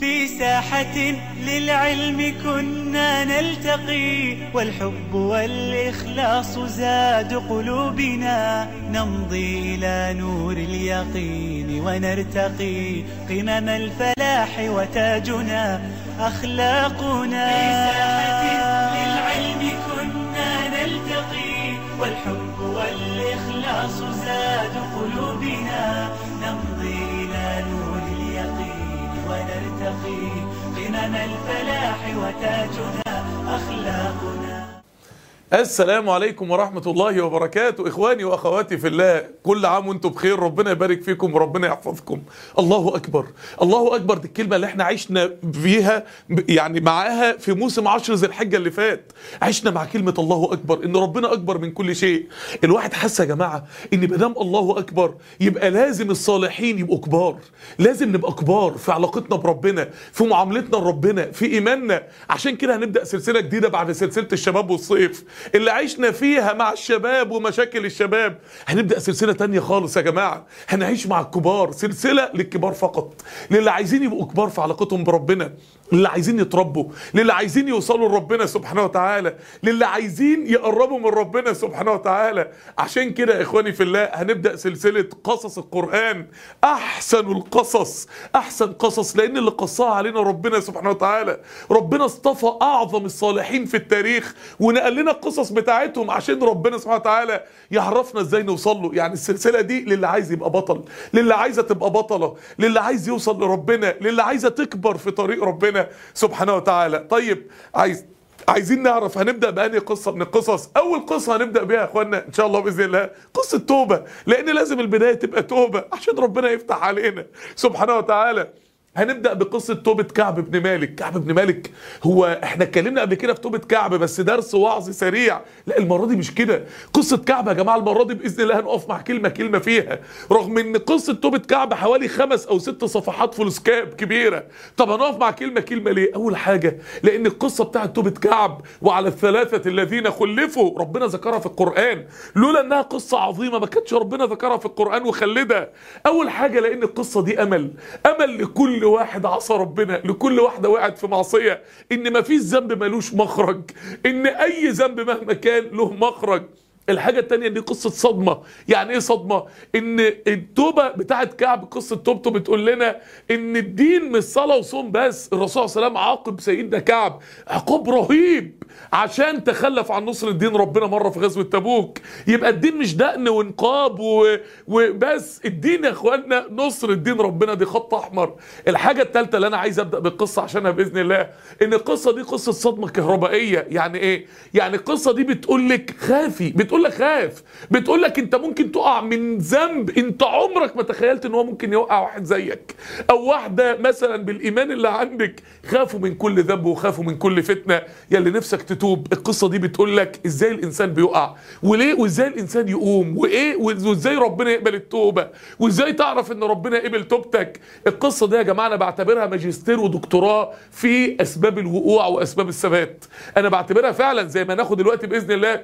في ساحة للعلم كنا نلتقي والحب والإخلاص زاد قلوبنا نمضي إلى نور اليقين ونرتقي قمم الفلاح وتاجنا أخلاقنا في ساحة للعلم كنا نلتقي والحب والإخلاص زاد قلوبنا نمضي إلى نور اليقين ونرتقي قمم الفلاح وتاجنا أخلاقنا السلام عليكم ورحمة الله وبركاته إخواني وأخواتي في الله كل عام وانتم بخير ربنا يبارك فيكم وربنا يحفظكم الله أكبر الله أكبر دي الكلمة اللي احنا عشنا فيها يعني معاها في موسم عشر ذي الحجة اللي فات عشنا مع كلمة الله أكبر إن ربنا أكبر من كل شيء الواحد حس يا جماعة إن مدام الله أكبر يبقى لازم الصالحين يبقوا كبار لازم نبقى كبار في علاقتنا بربنا في معاملتنا لربنا في إيماننا عشان كده هنبدأ سلسلة جديدة بعد سلسلة الشباب والصيف اللي عشنا فيها مع الشباب ومشاكل الشباب هنبدأ سلسلة تانية خالص يا جماعة هنعيش مع الكبار سلسلة للكبار فقط للي عايزين يبقوا كبار في علاقتهم بربنا للي عايزين يتربوا للي عايزين يوصلوا لربنا سبحانه وتعالى للي عايزين يقربوا من ربنا سبحانه وتعالى عشان كده يا اخواني في الله هنبدأ سلسلة قصص القرآن احسن القصص احسن قصص لان اللي قصها علينا ربنا سبحانه وتعالى ربنا اصطفى اعظم الصالحين في التاريخ ونقل لنا القصص بتاعتهم عشان ربنا سبحانه وتعالى يعرفنا ازاي نوصل له يعني السلسلة دي للي عايز يبقى بطل للي عايزة تبقى بطلة للي عايز يوصل لربنا للي عايزة تكبر في طريق ربنا سبحانه وتعالى طيب عايز عايزين نعرف هنبدا بأنهي قصه من القصص اول قصه هنبدا بيها يا اخوانا ان شاء الله باذن الله قصه توبه لان لازم البدايه تبقى توبه عشان ربنا يفتح علينا سبحانه وتعالى هنبدا بقصه توبه كعب بن مالك كعب بن مالك هو احنا اتكلمنا قبل كده في توبه كعب بس درس وعظ سريع لا المره دي مش كده قصه كعب يا جماعه المره دي باذن الله هنقف مع كلمه كلمه فيها رغم ان قصه توبه كعب حوالي خمس او ست صفحات فول سكاب كبيره طب هنقف مع كلمه كلمه ليه اول حاجه لان القصه بتاعت توبه كعب وعلى الثلاثه الذين خلفوا ربنا ذكرها في القران لولا انها قصه عظيمه ما كانش ربنا ذكرها في القران وخلدها اول حاجه لان القصه دي امل امل لكل كل واحد عصى ربنا لكل واحدة وقعت في معصية ان مفيش ذنب ملوش مخرج ان اي ذنب مهما كان له مخرج الحاجة التانية دي قصة صدمة يعني ايه صدمة ان التوبة بتاعت كعب قصة توبته بتقول لنا ان الدين مش صلاة وصوم بس الرسول صلى الله عليه وسلم عاقب سيدنا كعب عقاب رهيب عشان تخلف عن نصر الدين ربنا مرة في غزوة تبوك يبقى الدين مش دقن ونقاب و... وبس الدين يا اخوانا نصر الدين ربنا دي خط احمر الحاجة التالتة اللي انا عايز ابدأ بالقصة عشانها باذن الله ان القصة دي قصة صدمة كهربائية يعني ايه يعني القصة دي بتقول لك خافي بتقول لك خاف بتقول لك انت ممكن تقع من ذنب انت عمرك ما تخيلت ان هو ممكن يوقع واحد زيك او واحدة مثلا بالايمان اللي عندك خافوا من كل ذنب وخافوا من كل فتنة يلي نفسك تتوب القصة دي بتقول لك ازاي الانسان بيقع وليه وازاي الانسان يقوم وايه وازاي ربنا يقبل التوبة وازاي تعرف ان ربنا قبل توبتك القصة دي يا جماعة انا بعتبرها ماجستير ودكتوراه في اسباب الوقوع واسباب الثبات انا بعتبرها فعلا زي ما ناخد دلوقتي باذن الله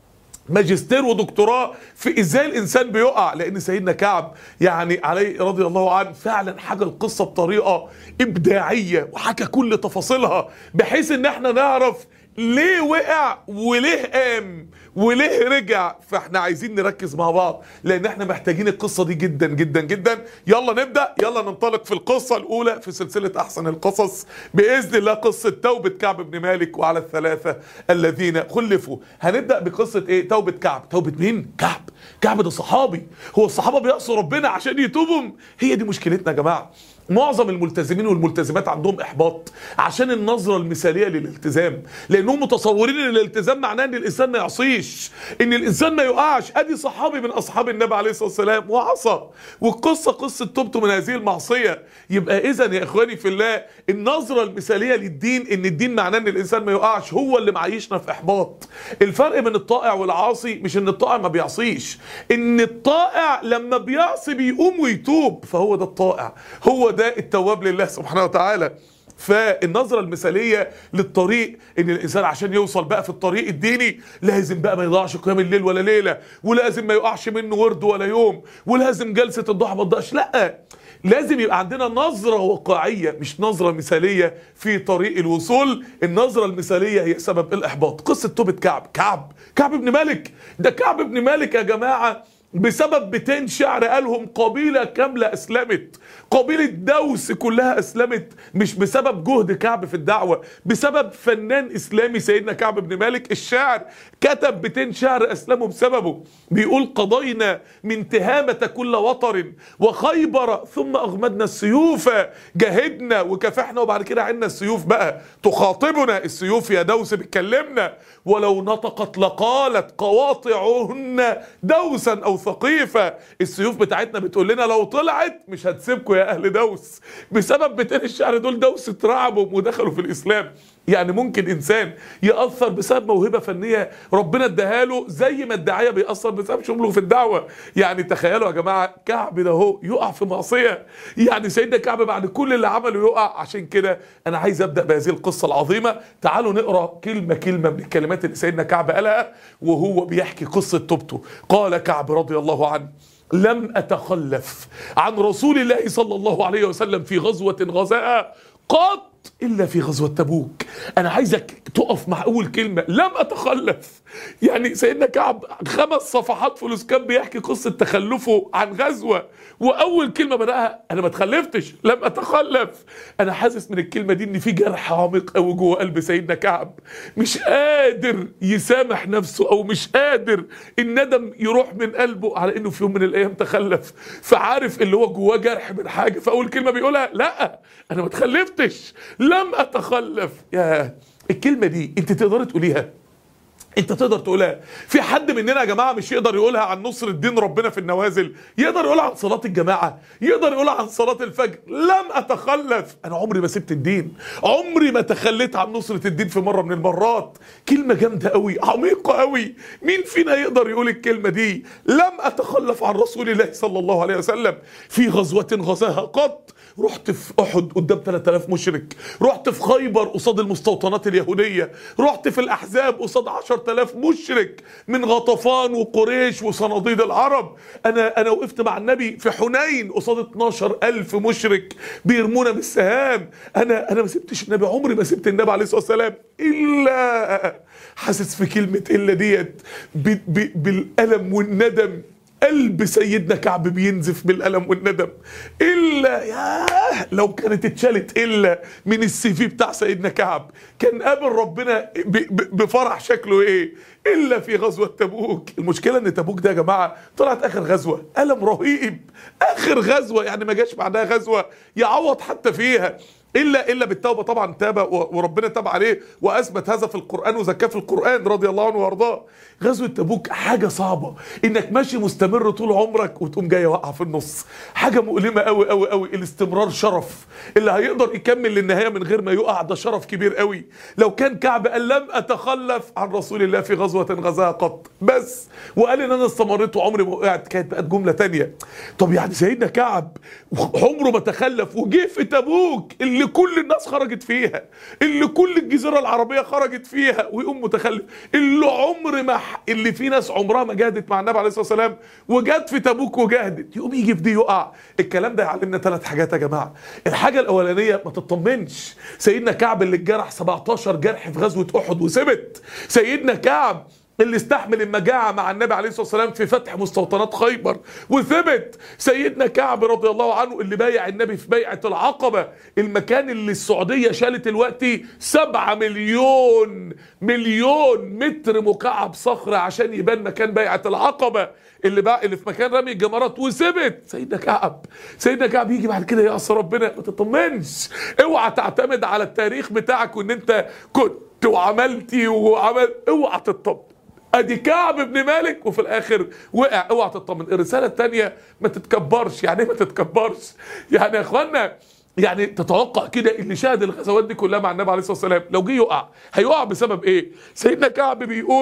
ماجستير ودكتوراه في ازاي الانسان بيقع لان سيدنا كعب يعني عليه رضي الله عنه فعلا حكى القصه بطريقه ابداعيه وحكى كل تفاصيلها بحيث ان احنا نعرف ليه وقع وليه قام وليه رجع فاحنا عايزين نركز مع بعض لان احنا محتاجين القصه دي جدا جدا جدا يلا نبدا يلا ننطلق في القصه الاولى في سلسله احسن القصص باذن الله قصه توبه كعب بن مالك وعلى الثلاثه الذين خلفوا هنبدا بقصه ايه توبه كعب توبه مين كعب كعب ده صحابي هو الصحابه بيعصوا ربنا عشان يتوبوا هي دي مشكلتنا يا جماعه معظم الملتزمين والملتزمات عندهم احباط عشان النظره المثاليه للالتزام لانهم متصورين ان الالتزام معناه ان الانسان ما يعصيش ان الانسان ما يقعش ادي صحابي من اصحاب النبي عليه الصلاه والسلام وعصى والقصه قصه توبته من هذه المعصيه يبقى اذا يا اخواني في الله النظره المثاليه للدين ان الدين معناه ان الانسان ما يقعش هو اللي معيشنا في احباط الفرق بين الطائع والعاصي مش ان الطائع ما بيعصيش ان الطائع لما بيعصي بيقوم ويتوب فهو ده الطائع هو ده التواب لله سبحانه وتعالى فالنظرة المثالية للطريق ان الانسان عشان يوصل بقى في الطريق الديني لازم بقى ما يضيعش قيام الليل ولا ليلة ولازم ما يقعش منه ورد ولا يوم ولازم جلسة الضحى ما تضيعش لا لازم يبقى عندنا نظرة واقعية مش نظرة مثالية في طريق الوصول النظرة المثالية هي سبب الإحباط قصة توبة كعب كعب كعب ابن مالك ده كعب ابن مالك يا جماعة بسبب بيتين شعر قالهم قبيلة كاملة أسلمت قبيلة دوس كلها أسلمت مش بسبب جهد كعب في الدعوة بسبب فنان إسلامي سيدنا كعب بن مالك الشاعر كتب بيتين شعر أسلموا بسببه بيقول قضينا من تهامة كل وطر وخيبر ثم أغمدنا السيوف جاهدنا وكافحنا وبعد كده عنا السيوف بقى تخاطبنا السيوف يا دوس بتكلمنا ولو نطقت لقالت قواطعهن دوسا أو ثقيفة السيوف بتاعتنا بتقول لنا لو طلعت مش هتسيبكم يا أهل دوس بسبب بيتين الشعر دول دوس اترعبوا ودخلوا في الإسلام يعني ممكن انسان ياثر بسبب موهبه فنيه ربنا اداها له زي ما الداعيه بيأثر بسبب شغله في الدعوه يعني تخيلوا يا جماعه كعب ده هو يقع في معصيه يعني سيدنا كعب بعد كل اللي عمله يقع عشان كده انا عايز ابدا بهذه القصه العظيمه تعالوا نقرا كلمه كلمه من الكلمات اللي سيدنا كعب قالها وهو بيحكي قصه توبته قال كعب رضي الله عنه لم اتخلف عن رسول الله صلى الله عليه وسلم في غزوه غزاها قط الا في غزوه تبوك انا عايزك تقف مع اول كلمه لم اتخلف يعني سيدنا كعب خمس صفحات فلوس كان بيحكي قصه تخلفه عن غزوه واول كلمه بداها انا ما اتخلفتش لم اتخلف انا حاسس من الكلمه دي ان في جرح عميق قوي جوه قلب سيدنا كعب مش قادر يسامح نفسه او مش قادر الندم يروح من قلبه على انه في يوم من الايام تخلف فعارف اللي هو جواه جرح من حاجه فاول كلمه بيقولها لا انا ما اتخلفتش لم اتخلف يا الكلمه دي انت تقدر تقوليها انت تقدر تقولها في حد مننا يا جماعه مش يقدر يقولها عن نصر الدين ربنا في النوازل يقدر يقولها عن صلاه الجماعه يقدر يقولها عن صلاه الفجر لم اتخلف انا عمري ما سبت الدين عمري ما تخليت عن نصره الدين في مره من المرات كلمه جامده قوي عميقه قوي مين فينا يقدر يقول الكلمه دي لم اتخلف عن رسول الله صلى الله عليه وسلم في غزوه غزاها قط رحت في احد قدام 3000 مشرك رحت في خيبر قصاد المستوطنات اليهوديه رحت في الاحزاب قصاد 10000 مشرك من غطفان وقريش وصناديد العرب انا انا وقفت مع النبي في حنين قصاد 12000 مشرك بيرمونا بالسهام انا انا ما سبتش النبي عمري ما سبت النبي عليه الصلاه والسلام الا حاسس في كلمه الا ديت ب- ب- بالالم والندم قلب سيدنا كعب بينزف بالالم والندم الا ياه لو كانت اتشالت الا من السي في بتاع سيدنا كعب كان قابل ربنا ب- ب- بفرح شكله ايه الا في غزوه تبوك المشكله ان تبوك ده يا جماعه طلعت اخر غزوه الم رهيب اخر غزوه يعني ما جاش بعدها غزوه يعوض حتى فيها الا الا بالتوبه طبعا تاب و- وربنا تاب عليه واثبت هذا في القران وزكاه في القران رضي الله عنه وارضاه غزوه تبوك حاجه صعبه انك ماشي مستمر طول عمرك وتقوم جاي واقع في النص حاجه مؤلمه قوي قوي قوي الاستمرار شرف اللي هيقدر يكمل للنهايه من غير ما يقع ده شرف كبير قوي لو كان كعب قال لم اتخلف عن رسول الله في غزوه غزاها قط بس وقال ان انا استمريت وعمري ما وقعت كانت بقت جمله تانية طب يعني سيدنا كعب عمره ما تخلف وجه في تبوك اللي كل الناس خرجت فيها اللي كل الجزيره العربيه خرجت فيها ويقوم متخلف اللي عمر ما ح- اللي في ناس عمرها ما جاهدت مع النبي عليه الصلاه والسلام وجات في تبوك وجاهدت يقوم يجي في دي يقع الكلام ده يعلمنا ثلاث حاجات يا جماعه الحاجه الاولانيه ما تطمنش سيدنا كعب اللي اتجرح 17 جرح في غزوه احد وثبت سيدنا كعب اللي استحمل المجاعة مع النبي عليه الصلاة والسلام في فتح مستوطنات خيبر وثبت سيدنا كعب رضي الله عنه اللي بايع النبي في بيعة العقبة المكان اللي السعودية شالت الوقت سبعة مليون مليون متر مكعب صخر عشان يبان مكان بيعة العقبة اللي بقى اللي في مكان رمي الجمرات وثبت سيدنا كعب سيدنا كعب يجي بعد كده يأس ربنا ما تطمنش اوعى تعتمد على التاريخ بتاعك وان انت كنت وعملتي وعمل اوعى تطمن ادي كعب ابن مالك وفي الاخر وقع اوعى تطمن الرساله الثانيه ما تتكبرش يعني ايه ما تتكبرش يعني يا اخوانا يعني تتوقع كده اللي شاهد الغزوات دي كلها مع النبي عليه الصلاه والسلام لو جه يقع هيقع بسبب ايه سيدنا كعب بيقول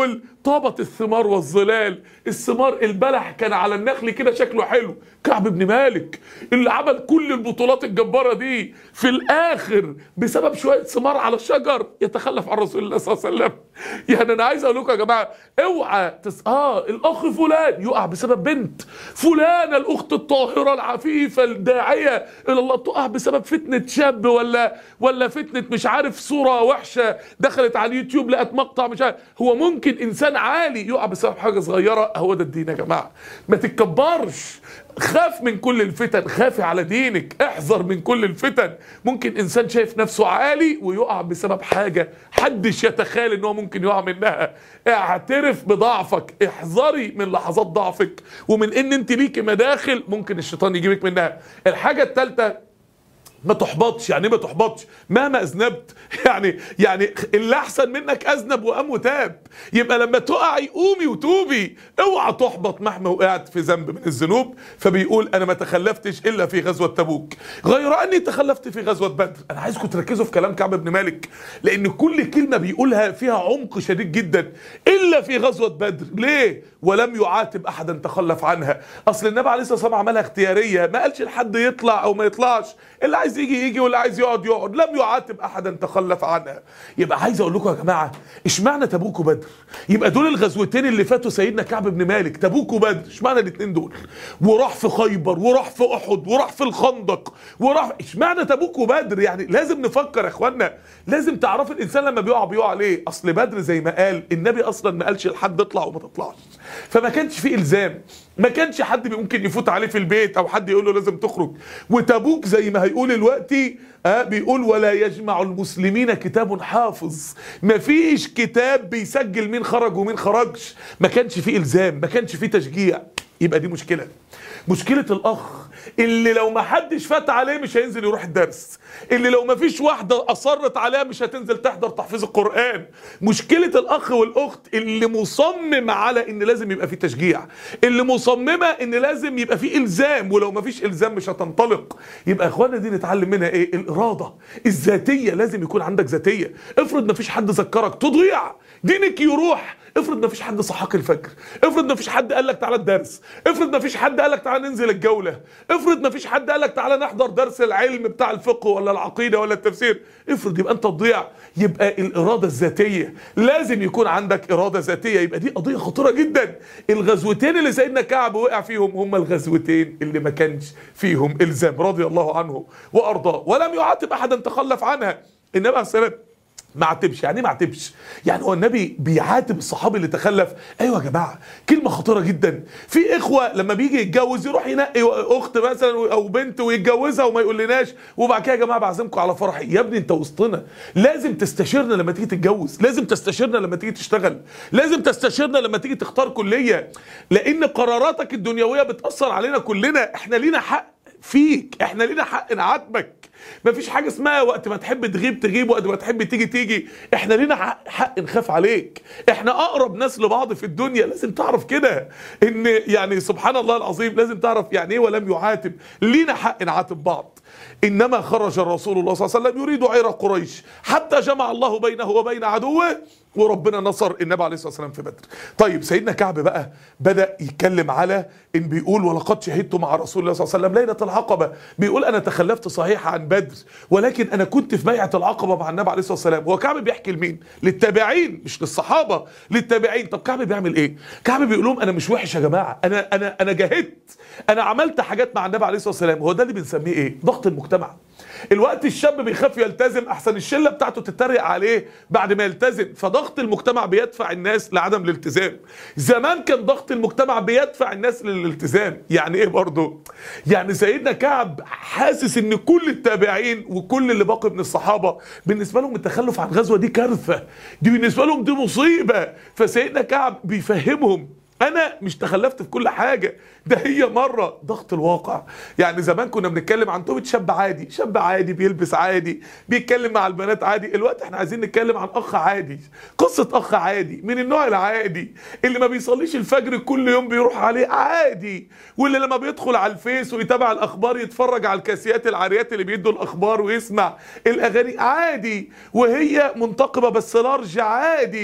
طابت الثمار والظلال الثمار البلح كان على النخل كده شكله حلو كعب بن مالك اللي عمل كل البطولات الجبارة دي في الآخر بسبب شوية ثمار على الشجر يتخلف عن رسول الله صلى الله عليه وسلم يعني أنا عايز أقول لكم يا جماعة اوعى تس... آه الأخ فلان يقع بسبب بنت فلانة الأخت الطاهرة العفيفة الداعية إلى الله تقع بسبب فتنة شاب ولا ولا فتنة مش عارف صورة وحشة دخلت على اليوتيوب لقت مقطع مش عارف هو ممكن إنسان عالي يقع بسبب حاجة صغيرة هو ده الدين يا جماعة ما تتكبرش خاف من كل الفتن خافي على دينك احذر من كل الفتن ممكن انسان شايف نفسه عالي ويقع بسبب حاجه حدش يتخيل ان هو ممكن يقع منها اعترف بضعفك احذري من لحظات ضعفك ومن ان انت ليكي مداخل ممكن الشيطان يجيبك منها الحاجه الثالثه ما تحبطش يعني إيه ما تحبطش مهما اذنبت يعني يعني اللي احسن منك اذنب وقام وتاب يبقى لما تقعي قومي وتوبي اوعى تحبط مهما وقعت في ذنب من الذنوب فبيقول انا ما تخلفتش الا في غزوه تبوك غير اني تخلفت في غزوه بدر انا عايزكم تركزوا في كلام كعب بن مالك لان كل كلمه بيقولها فيها عمق شديد جدا الا في غزوه بدر ليه ولم يعاتب احدا تخلف عنها اصل النبي عليه الصلاه والسلام عملها اختياريه ما قالش لحد يطلع او ما يطلعش اللي عايز يجي يجي واللي عايز يقعد يقعد لم يعاتب احدا تخلف عنها يبقى عايز اقول لكم يا جماعه اشمعنى تبوك وبدر يبقى دول الغزوتين اللي فاتوا سيدنا كعب بن مالك تبوك وبدر اشمعنى الاثنين دول وراح في خيبر وراح في احد وراح في الخندق وراح اشمعنى تبوك وبدر يعني لازم نفكر يا اخوانا لازم تعرف الانسان لما بيقع بيقع ليه اصل بدر زي ما قال النبي اصلا ما قالش لحد اطلع وما تطلعش فما كانش في الزام ما كانش حد ممكن يفوت عليه في البيت او حد يقول له لازم تخرج وتبوك زي ما هيقول دلوقتي آه بيقول ولا يجمع المسلمين كتاب حافظ ما فيش كتاب بيسجل مين خرج ومين خرجش ما كانش فيه الزام ما كانش فيه تشجيع يبقى دي مشكله مشكله الاخ اللي لو ما حدش فات عليه مش هينزل يروح الدرس اللي لو ما فيش واحدة أصرت عليها مش هتنزل تحضر تحفيظ القرآن مشكلة الأخ والأخت اللي مصمم على إن لازم يبقى في تشجيع اللي مصممة إن لازم يبقى في إلزام ولو ما فيش إلزام مش هتنطلق يبقى يا إخوانا دي نتعلم منها إيه الإرادة الذاتية لازم يكون عندك ذاتية افرض ما فيش حد ذكرك تضيع دينك يروح افرض ما فيش حد صحاك الفجر افرض ما فيش حد قال لك تعالى الدرس افرض ما فيش حد قال لك تعالى ننزل الجوله افرض ما فيش حد قال لك تعالى نحضر درس العلم بتاع الفقه ولا العقيده ولا التفسير افرض يبقى انت تضيع يبقى الاراده الذاتيه لازم يكون عندك اراده ذاتيه يبقى دي قضيه خطيره جدا الغزوتين اللي سيدنا كعب وقع فيهم هم الغزوتين اللي ما كانش فيهم الزام رضي الله عنه وارضاه ولم يعاتب احدا تخلف عنها النبي عليه الصلاه والسلام ما عاتبش يعني ايه ما عاتبش يعني هو النبي بيعاتب الصحابي اللي تخلف ايوه يا جماعه كلمه خطيره جدا في اخوه لما بيجي يتجوز يروح ينقي اخت مثلا او بنت ويتجوزها وما يقولناش وبعد كده يا جماعه بعزمكم على فرحي يا ابني انت وسطنا لازم تستشيرنا لما تيجي تتجوز لازم تستشيرنا لما تيجي تشتغل لازم تستشيرنا لما تيجي تختار كليه لان قراراتك الدنيويه بتاثر علينا كلنا احنا لينا حق فيك احنا لينا حق نعاتبك مفيش حاجه اسمها وقت ما تحب تغيب تغيب وقت ما تحب تيجي تيجي احنا لينا حق, حق نخاف عليك احنا اقرب ناس لبعض في الدنيا لازم تعرف كده ان يعني سبحان الله العظيم لازم تعرف يعني ايه ولم يعاتب لينا حق نعاتب بعض انما خرج الرسول الله صلى الله عليه وسلم يريد عير قريش حتى جمع الله بينه وبين عدوه وربنا نصر النبي عليه الصلاه والسلام في بدر. طيب سيدنا كعب بقى بدا يتكلم على ان بيقول ولقد شهدت مع رسول الله صلى الله عليه وسلم ليله العقبه بيقول انا تخلفت صحيح عن بدر ولكن انا كنت في بيعه العقبه مع النبي عليه الصلاه والسلام هو كعب بيحكي لمين؟ للتابعين مش للصحابه للتابعين طب كعب بيعمل ايه؟ كعب بيقول لهم انا مش وحش يا جماعه انا انا انا جاهدت انا عملت حاجات مع النبي عليه الصلاه والسلام هو ده اللي بنسميه ايه؟ ضغط المجتمع الوقت الشاب بيخاف يلتزم احسن الشله بتاعته تتريق عليه بعد ما يلتزم فضغط المجتمع بيدفع الناس لعدم الالتزام زمان كان ضغط المجتمع بيدفع الناس للالتزام يعني ايه برضه يعني سيدنا كعب حاسس ان كل التابعين وكل اللي باقي من الصحابه بالنسبه لهم التخلف عن غزوه دي كارثه دي بالنسبه لهم دي مصيبه فسيدنا كعب بيفهمهم انا مش تخلفت في كل حاجه ده هي مره ضغط الواقع يعني زمان كنا بنتكلم عن توبه شاب عادي شاب عادي بيلبس عادي بيتكلم مع البنات عادي الوقت احنا عايزين نتكلم عن اخ عادي قصه اخ عادي من النوع العادي اللي ما بيصليش الفجر كل يوم بيروح عليه عادي واللي لما بيدخل على الفيس ويتابع الاخبار يتفرج على الكاسيات العاريات اللي بيدوا الاخبار ويسمع الاغاني عادي وهي منتقبه بس لارج عادي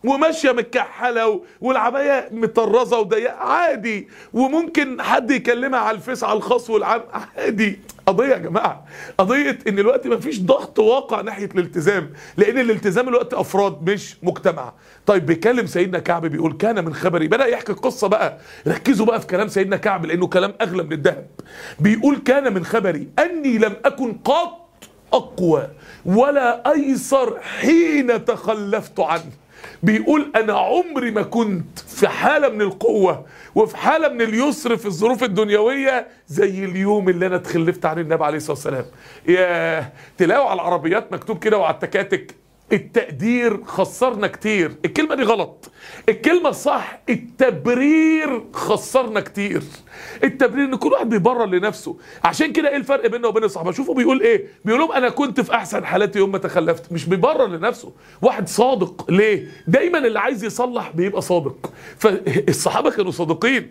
وماشيه متكحله و- والعبايه مطرزه وضيقه عادي وممكن حد يكلمها على الفيس على الخاص والعام عادي قضيه يا جماعه قضيه ان الوقت ما فيش ضغط واقع ناحيه الالتزام لان الالتزام الوقت افراد مش مجتمع طيب بيكلم سيدنا كعب بيقول كان من خبري بدا يحكي القصه بقى ركزوا بقى في كلام سيدنا كعب لانه كلام اغلى من الذهب بيقول كان من خبري اني لم اكن قط اقوى ولا ايسر حين تخلفت عنه بيقول انا عمري ما كنت في حاله من القوه وفي حاله من اليسر في الظروف الدنيويه زي اليوم اللي انا اتخلفت عن النبي عليه الصلاه والسلام يا تلاقوا على العربيات مكتوب كده وعلى التكاتك التقدير خسرنا كتير الكلمة دي غلط الكلمة الصح التبرير خسرنا كتير التبرير ان كل واحد بيبرر لنفسه عشان كده ايه الفرق بيننا وبين الصحابة شوفوا بيقول ايه بيقول لهم انا كنت في احسن حالاتي يوم ما تخلفت مش بيبرر لنفسه واحد صادق ليه دايما اللي عايز يصلح بيبقى صادق فالصحابة كانوا صادقين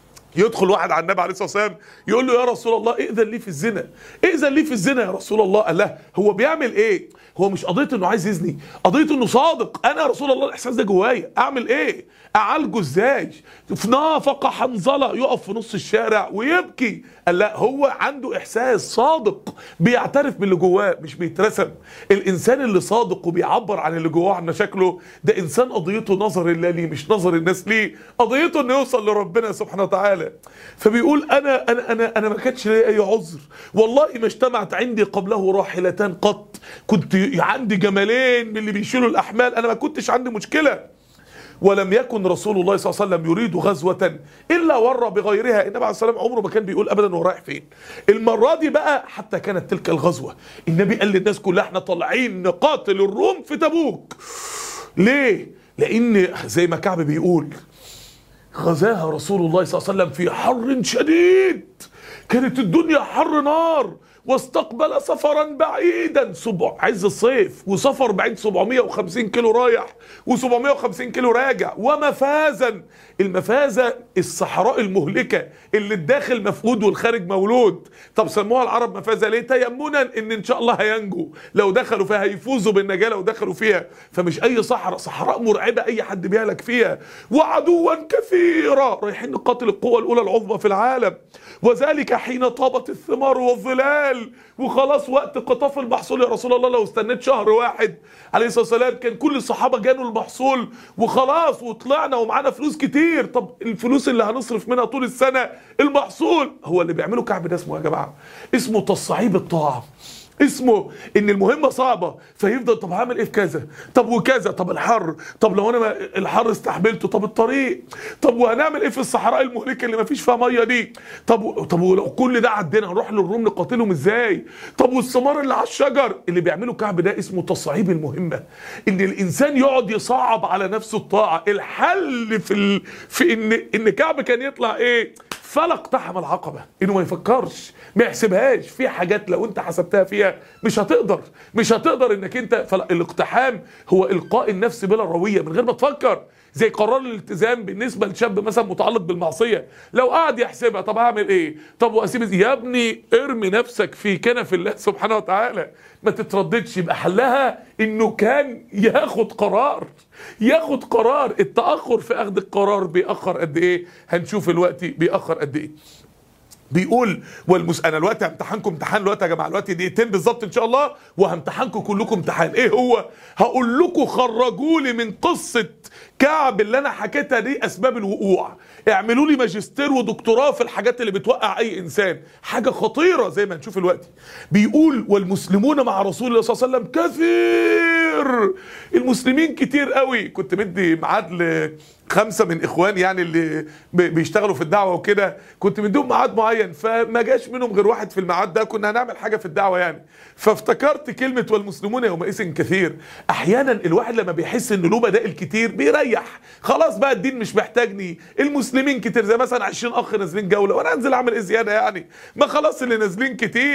يدخل واحد على النبي عليه الصلاه والسلام يقول له يا رسول الله ائذن لي في الزنا ائذن لي في الزنا يا رسول الله قال له هو بيعمل ايه هو مش قضيه انه عايز يزني قضيه انه صادق انا يا رسول الله الاحساس ده جوايا اعمل ايه اعالجه ازاي في نافق حنظله يقف في نص الشارع ويبكي قال لا هو عنده احساس صادق بيعترف باللي جواه مش بيترسم الانسان اللي صادق وبيعبر عن اللي جواه عن مشاكله ده انسان قضيته نظر الله ليه مش نظر الناس ليه قضيته انه يوصل لربنا سبحانه وتعالى فبيقول انا انا انا انا ما كانش لي اي عذر والله ما اجتمعت عندي قبله راحلتان قط كنت عندي جمالين من اللي بيشيلوا الاحمال انا ما كنتش عندي مشكله ولم يكن رسول الله صلى الله عليه وسلم يريد غزوة إلا ورى بغيرها النبي عليه الصلاة والسلام عمره ما كان بيقول أبدا هو رايح فين المرة دي بقى حتى كانت تلك الغزوة النبي قال للناس كلها احنا طالعين نقاتل الروم في تبوك ليه؟ لأن زي ما كعب بيقول غزاها رسول الله صلى الله عليه وسلم في حر شديد كانت الدنيا حر نار واستقبل سفرا بعيدا سبع عز الصيف وسفر بعيد 750 كيلو رايح و750 كيلو راجع ومفازا المفازة الصحراء المهلكة اللي الداخل مفقود والخارج مولود طب سموها العرب مفازة ليه تيمنا ان ان شاء الله هينجوا لو دخلوا فيها هيفوزوا بالنجاة لو دخلوا فيها فمش اي صحراء صحراء مرعبة اي حد بيهلك فيها وعدوا كثيرا رايحين نقاتل القوى الاولى العظمى في العالم وذلك حين طابت الثمار والظلال وخلاص وقت قطاف المحصول يا رسول الله لو استنيت شهر واحد عليه الصلاه والسلام كان كل الصحابه جانوا المحصول وخلاص وطلعنا ومعانا فلوس كتير طب الفلوس اللي هنصرف منها طول السنه المحصول هو اللي بيعمله كعب ده اسمه يا جماعه اسمه تصعيب الطاعه اسمه ان المهمه صعبه فيفضل طب هعمل ايه في كذا طب وكذا طب الحر طب لو انا ما الحر استحملته طب الطريق طب وهنعمل ايه في الصحراء المهلكه اللي ما فيش فيها ميه دي طب طب ولو كل ده عدينا هنروح للروم نقاتلهم ازاي طب والثمار اللي على الشجر اللي بيعمله كعب ده اسمه تصعيب المهمه ان الانسان يقعد يصعب على نفسه الطاعه الحل في ال... في ان ان كعب كان يطلع ايه فلا اقتحم العقبة انه ما يفكرش ما يحسبهاش في حاجات لو انت حسبتها فيها مش هتقدر مش هتقدر انك انت فالاقتحام هو القاء النفس بلا روية من غير ما تفكر زي قرار الالتزام بالنسبه لشاب مثلا متعلق بالمعصيه لو قعد يحسبها طب هعمل ايه طب واسيب إزاي؟ يا ابني ارمي نفسك في كنف الله سبحانه وتعالى ما تترددش يبقى حلها انه كان ياخد قرار ياخد قرار التاخر في اخذ القرار بيأخر قد ايه هنشوف الوقت بيأخر قد ايه بيقول والمس انا الوقت همتحنكم امتحان الوقت يا جماعه الوقت دقيقتين بالظبط ان شاء الله وهمتحنكم كلكم امتحان ايه هو هقول لكم خرجوا لي من قصه كعب اللي انا حكيتها دي اسباب الوقوع اعملوا لي ماجستير ودكتوراه في الحاجات اللي بتوقع اي انسان حاجه خطيره زي ما هنشوف الوقت بيقول والمسلمون مع رسول الله صلى الله عليه وسلم كثير المسلمين كتير قوي كنت مدي ميعاد ل خمسه من اخواني يعني اللي بيشتغلوا في الدعوه وكده كنت مديهم ميعاد معين فما جاش منهم غير واحد في الميعاد ده كنا هنعمل حاجه في الدعوه يعني فافتكرت كلمه والمسلمون يومئذ كثير احيانا الواحد لما بيحس ان له بدائل كتير بيريح خلاص بقى الدين مش محتاجني المسلمين كتير زي مثلا 20 اخ نازلين جوله وانا انزل اعمل ايه زياده يعني ما خلاص اللي نازلين كتير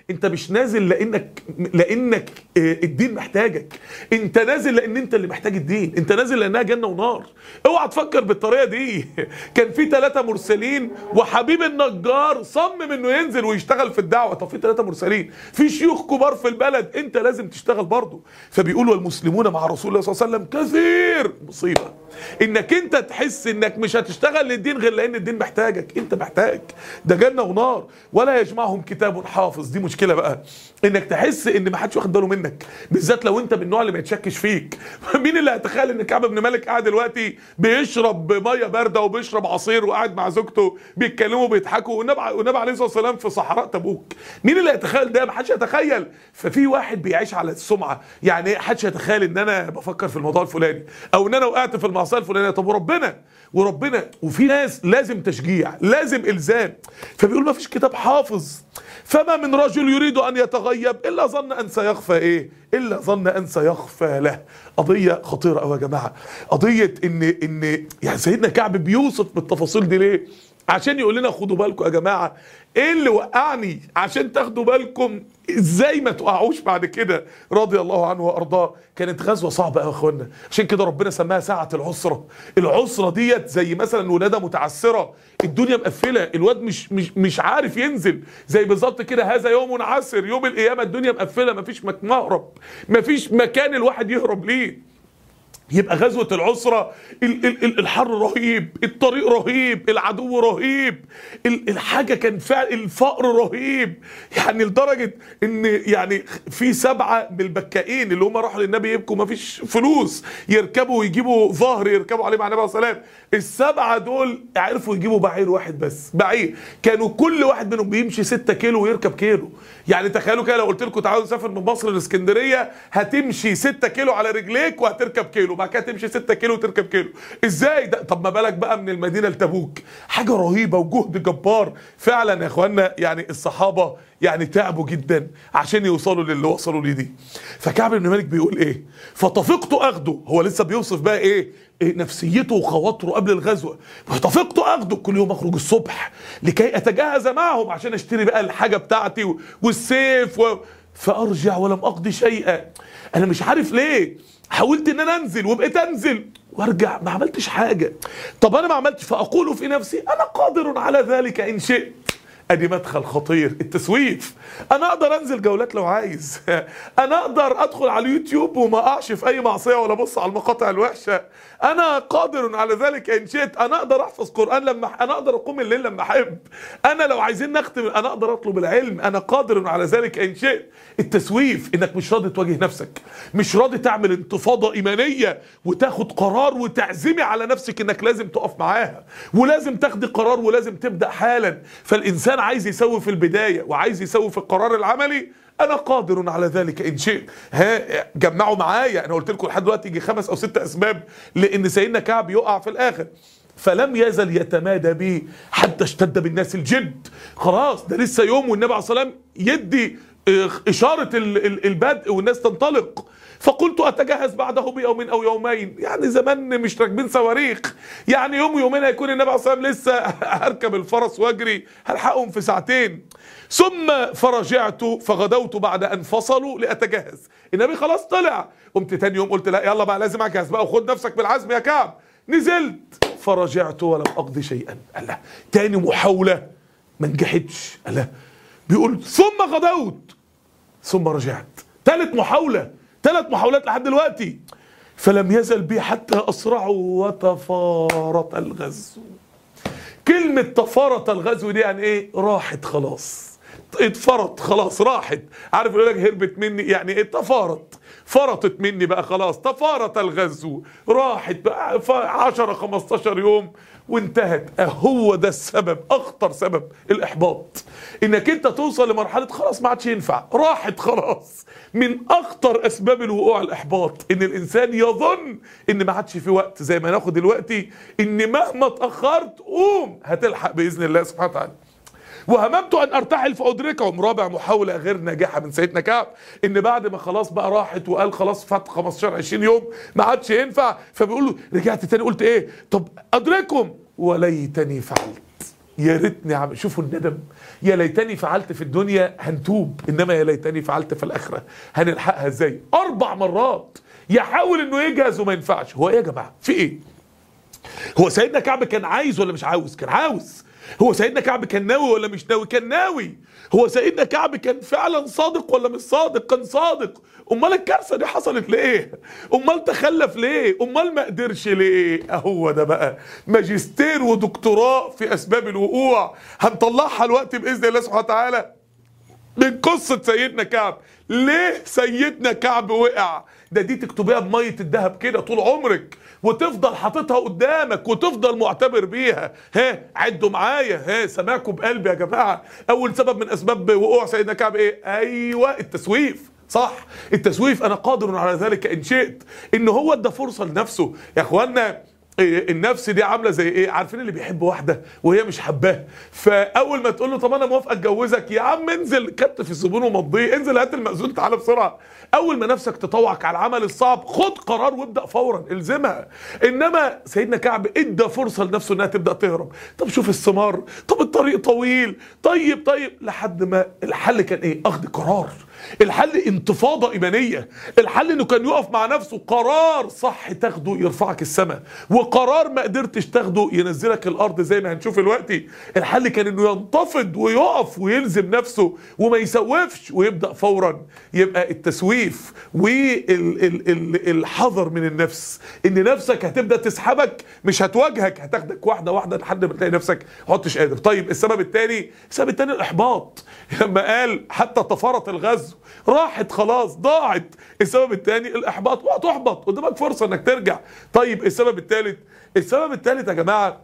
انت مش نازل لانك لانك آه، الدين محتاجك انت نازل لان انت اللي محتاج الدين انت نازل لانها جنه ونار اوعى تفكر بالطريقه دي كان في ثلاثه مرسلين وحبيب النجار صمم انه ينزل ويشتغل في الدعوه طب في ثلاثه مرسلين في شيوخ كبار في البلد انت لازم تشتغل برضه فبيقولوا المسلمون مع رسول الله صلى الله عليه وسلم كثير مصيبه انك انت تحس انك مش هتشتغل للدين غير لان الدين محتاجك انت محتاج ده جنه ونار ولا يجمعهم كتاب حافظ دي مشكله بقى انك تحس ان ما حدش واخد باله منك بالذات لو انت من النوع اللي ما يتشكش فيك مين اللي هيتخيل ان كعب بن مالك قاعد دلوقتي بيشرب ميه بارده وبيشرب عصير وقاعد مع زوجته بيتكلموا وبيضحكوا والنبي والنبي عليه الصلاه والسلام في صحراء تبوك مين اللي هيتخيل ده ما حدش يتخيل ففي واحد بيعيش على السمعه يعني ايه حدش يتخيل ان انا بفكر في الموضوع الفلاني او ان انا وقعت في المعصيه الفلانيه طب وربنا وربنا وفي ناس لازم تشجيع لازم الزام فبيقول ما فيش كتاب حافظ فما من رجل يريد ان يتغيب الا ظن ان سيخفى ايه الا ظن ان سيخفى له قضيه خطيره قوي يا جماعه قضيه ان ان يعني سيدنا كعب بيوصف بالتفاصيل دي ليه عشان يقول لنا خدوا بالكم يا جماعه ايه اللي وقعني عشان تاخدوا بالكم ازاي ما تقعوش بعد كده رضي الله عنه وارضاه كانت غزوه صعبه قوي يا اخوانا عشان كده ربنا سماها ساعه العسره العسره ديت زي مثلا ولاده متعسره الدنيا مقفله الواد مش مش مش عارف ينزل زي بالظبط كده هذا يوم عسر يوم القيامه الدنيا مقفله مفيش مك- مهرب مفيش مكان الواحد يهرب ليه يبقى غزوة العسرة ال- ال- ال- الحر رهيب الطريق رهيب العدو رهيب ال- الحاجة كان فعل الفقر رهيب يعني لدرجة ان يعني في سبعة من البكائين اللي هم راحوا للنبي يبكوا ما فيش فلوس يركبوا ويجيبوا ظهر يركبوا عليه مع النبي عليه الصلاة والسلام السبعة دول عرفوا يجيبوا بعير واحد بس بعير كانوا كل واحد منهم بيمشي 6 كيلو ويركب كيلو يعني تخيلوا كده لو قلت لكم تعالوا نسافر من مصر لاسكندريه هتمشي 6 كيلو على رجليك وهتركب كيلو بعد كده تمشي 6 كيلو وتركب كيلو ازاي ده طب ما بالك بقى من المدينه لتبوك حاجه رهيبه وجهد جبار فعلا يا اخوانا يعني الصحابه يعني تعبوا جدا عشان يوصلوا للي وصلوا ليه دي فكعب بن مالك بيقول ايه فطفقت اخده هو لسه بيوصف بقى ايه إيه نفسيته وخواطره قبل الغزوه فطفقت اخده كل يوم اخرج الصبح لكي اتجهز معهم عشان اشتري بقى الحاجه بتاعتي و- والسيف و... فارجع ولم اقضي شيئا انا مش عارف ليه حاولت ان انا انزل وبقيت انزل وارجع ما عملتش حاجه طب انا ما عملتش فاقول في نفسي انا قادر على ذلك ان شئت ادي مدخل خطير التسويف انا اقدر انزل جولات لو عايز انا اقدر ادخل على اليوتيوب وما اقعش في اي معصيه ولا ابص على المقاطع الوحشه انا قادر على ذلك ان شئت انا اقدر احفظ قران لما انا اقدر اقوم الليل لما احب انا لو عايزين نختم انا اقدر اطلب العلم انا قادر على ذلك ان شئت التسويف انك مش راضي تواجه نفسك مش راضي تعمل انتفاضه ايمانيه وتاخد قرار وتعزمي على نفسك انك لازم تقف معاها ولازم تاخدي قرار ولازم تبدا حالا فالانسان عايز يسوي في البدايه وعايز يسوي في القرار العملي انا قادر على ذلك ان شئت ها جمعوا معايا انا قلت لكم لحد دلوقتي يجي خمس او ست اسباب لان سيدنا كعب يقع في الاخر فلم يزل يتمادى بي حتى اشتد بالناس الجد خلاص ده لسه يوم والنبي عليه الصلاه والسلام يدي اه، اشاره ال- ال- البدء والناس تنطلق فقلت اتجهز بعده بيوم او يومين يعني زمان مش راكبين صواريخ يعني يوم يومين هيكون النبي عليه الصلاه والسلام لسه هركب الفرس واجري هلحقهم في ساعتين ثم فرجعت فغدوت بعد ان فصلوا لاتجهز النبي خلاص طلع قمت تاني يوم قلت لا يلا بقى لازم اجهز بقى وخد نفسك بالعزم يا كعب نزلت فرجعت ولم اقضي شيئا الله تاني محاوله ما نجحتش الله بيقول ثم غدوت ثم رجعت ثالث محاولة ثلاث محاولات لحد دلوقتي فلم يزل بي حتى أسرعوا وتفارط الغزو كلمة تفارط الغزو دي يعني ايه راحت خلاص اتفرط خلاص راحت عارف يقول لك هربت مني يعني ايه تفارط فرطت مني بقى خلاص تفارط الغزو راحت بقى 10 15 يوم وانتهت هو ده السبب اخطر سبب الاحباط انك انت توصل لمرحله خلاص ما عادش ينفع راحت خلاص من اخطر اسباب الوقوع الاحباط ان الانسان يظن ان ما عادش في وقت زي ما ناخد دلوقتي ان مهما اتاخرت قوم هتلحق باذن الله سبحانه وتعالى وهممت ان ارتحل فادركهم رابع محاوله غير ناجحه من سيدنا كعب ان بعد ما خلاص بقى راحت وقال خلاص فات 15 20 يوم ما عادش ينفع فبيقول له رجعت تاني قلت ايه طب ادركهم وليتني فعلت يا ريتني عم شوفوا الندم يا ليتني فعلت في الدنيا هنتوب انما يا ليتني فعلت في الاخره هنلحقها ازاي اربع مرات يحاول انه يجهز وما ينفعش هو ايه يا جماعه في ايه هو سيدنا كعب كان عايز ولا مش عاوز كان عاوز هو سيدنا كعب كان ناوي ولا مش ناوي كان ناوي هو سيدنا كعب كان فعلا صادق ولا مش صادق كان صادق امال الكارثه دي حصلت ليه امال تخلف ليه امال ما قدرش ليه اهو ده بقى ماجستير ودكتوراه في اسباب الوقوع هنطلعها الوقت باذن الله سبحانه وتعالى من قصة سيدنا كعب ليه سيدنا كعب وقع ده دي تكتبيها بمية الذهب كده طول عمرك وتفضل حاططها قدامك وتفضل معتبر بيها ها عدوا معايا ها سماكم بقلبي يا جماعة اول سبب من اسباب وقوع سيدنا كعب ايه ايوه التسويف صح التسويف انا قادر على ذلك ان شئت ان هو ادى فرصة لنفسه يا اخوانا إيه النفس دي عامله زي ايه عارفين اللي بيحب واحده وهي مش حباه فاول ما تقول له طب انا موافقه اتجوزك يا عم انزل كتف الزبون ومضيه انزل هات المأذون تعالى بسرعه اول ما نفسك تطوعك على العمل الصعب خد قرار وابدا فورا الزمها انما سيدنا كعب ادى فرصه لنفسه انها تبدا تهرب طب شوف الثمار طب الطريق طويل طيب طيب لحد ما الحل كان ايه اخذ قرار الحل انتفاضة إيمانية الحل انه كان يقف مع نفسه قرار صح تاخده يرفعك السماء وقرار ما قدرتش تاخده ينزلك الارض زي ما هنشوف دلوقتي الحل كان انه ينتفض ويقف ويلزم نفسه وما يسوفش ويبدا فورا يبقى التسويف والحذر من النفس ان نفسك هتبدا تسحبك مش هتواجهك هتاخدك واحده واحده لحد ما تلاقي نفسك حطش قادر طيب السبب الثاني السبب الثاني الاحباط لما قال حتى تفارط الغزو راحت خلاص ضاعت السبب الثاني الاحباط وهتحبط قدامك فرصه انك ترجع طيب السبب الثالث السبب الثالث يا جماعه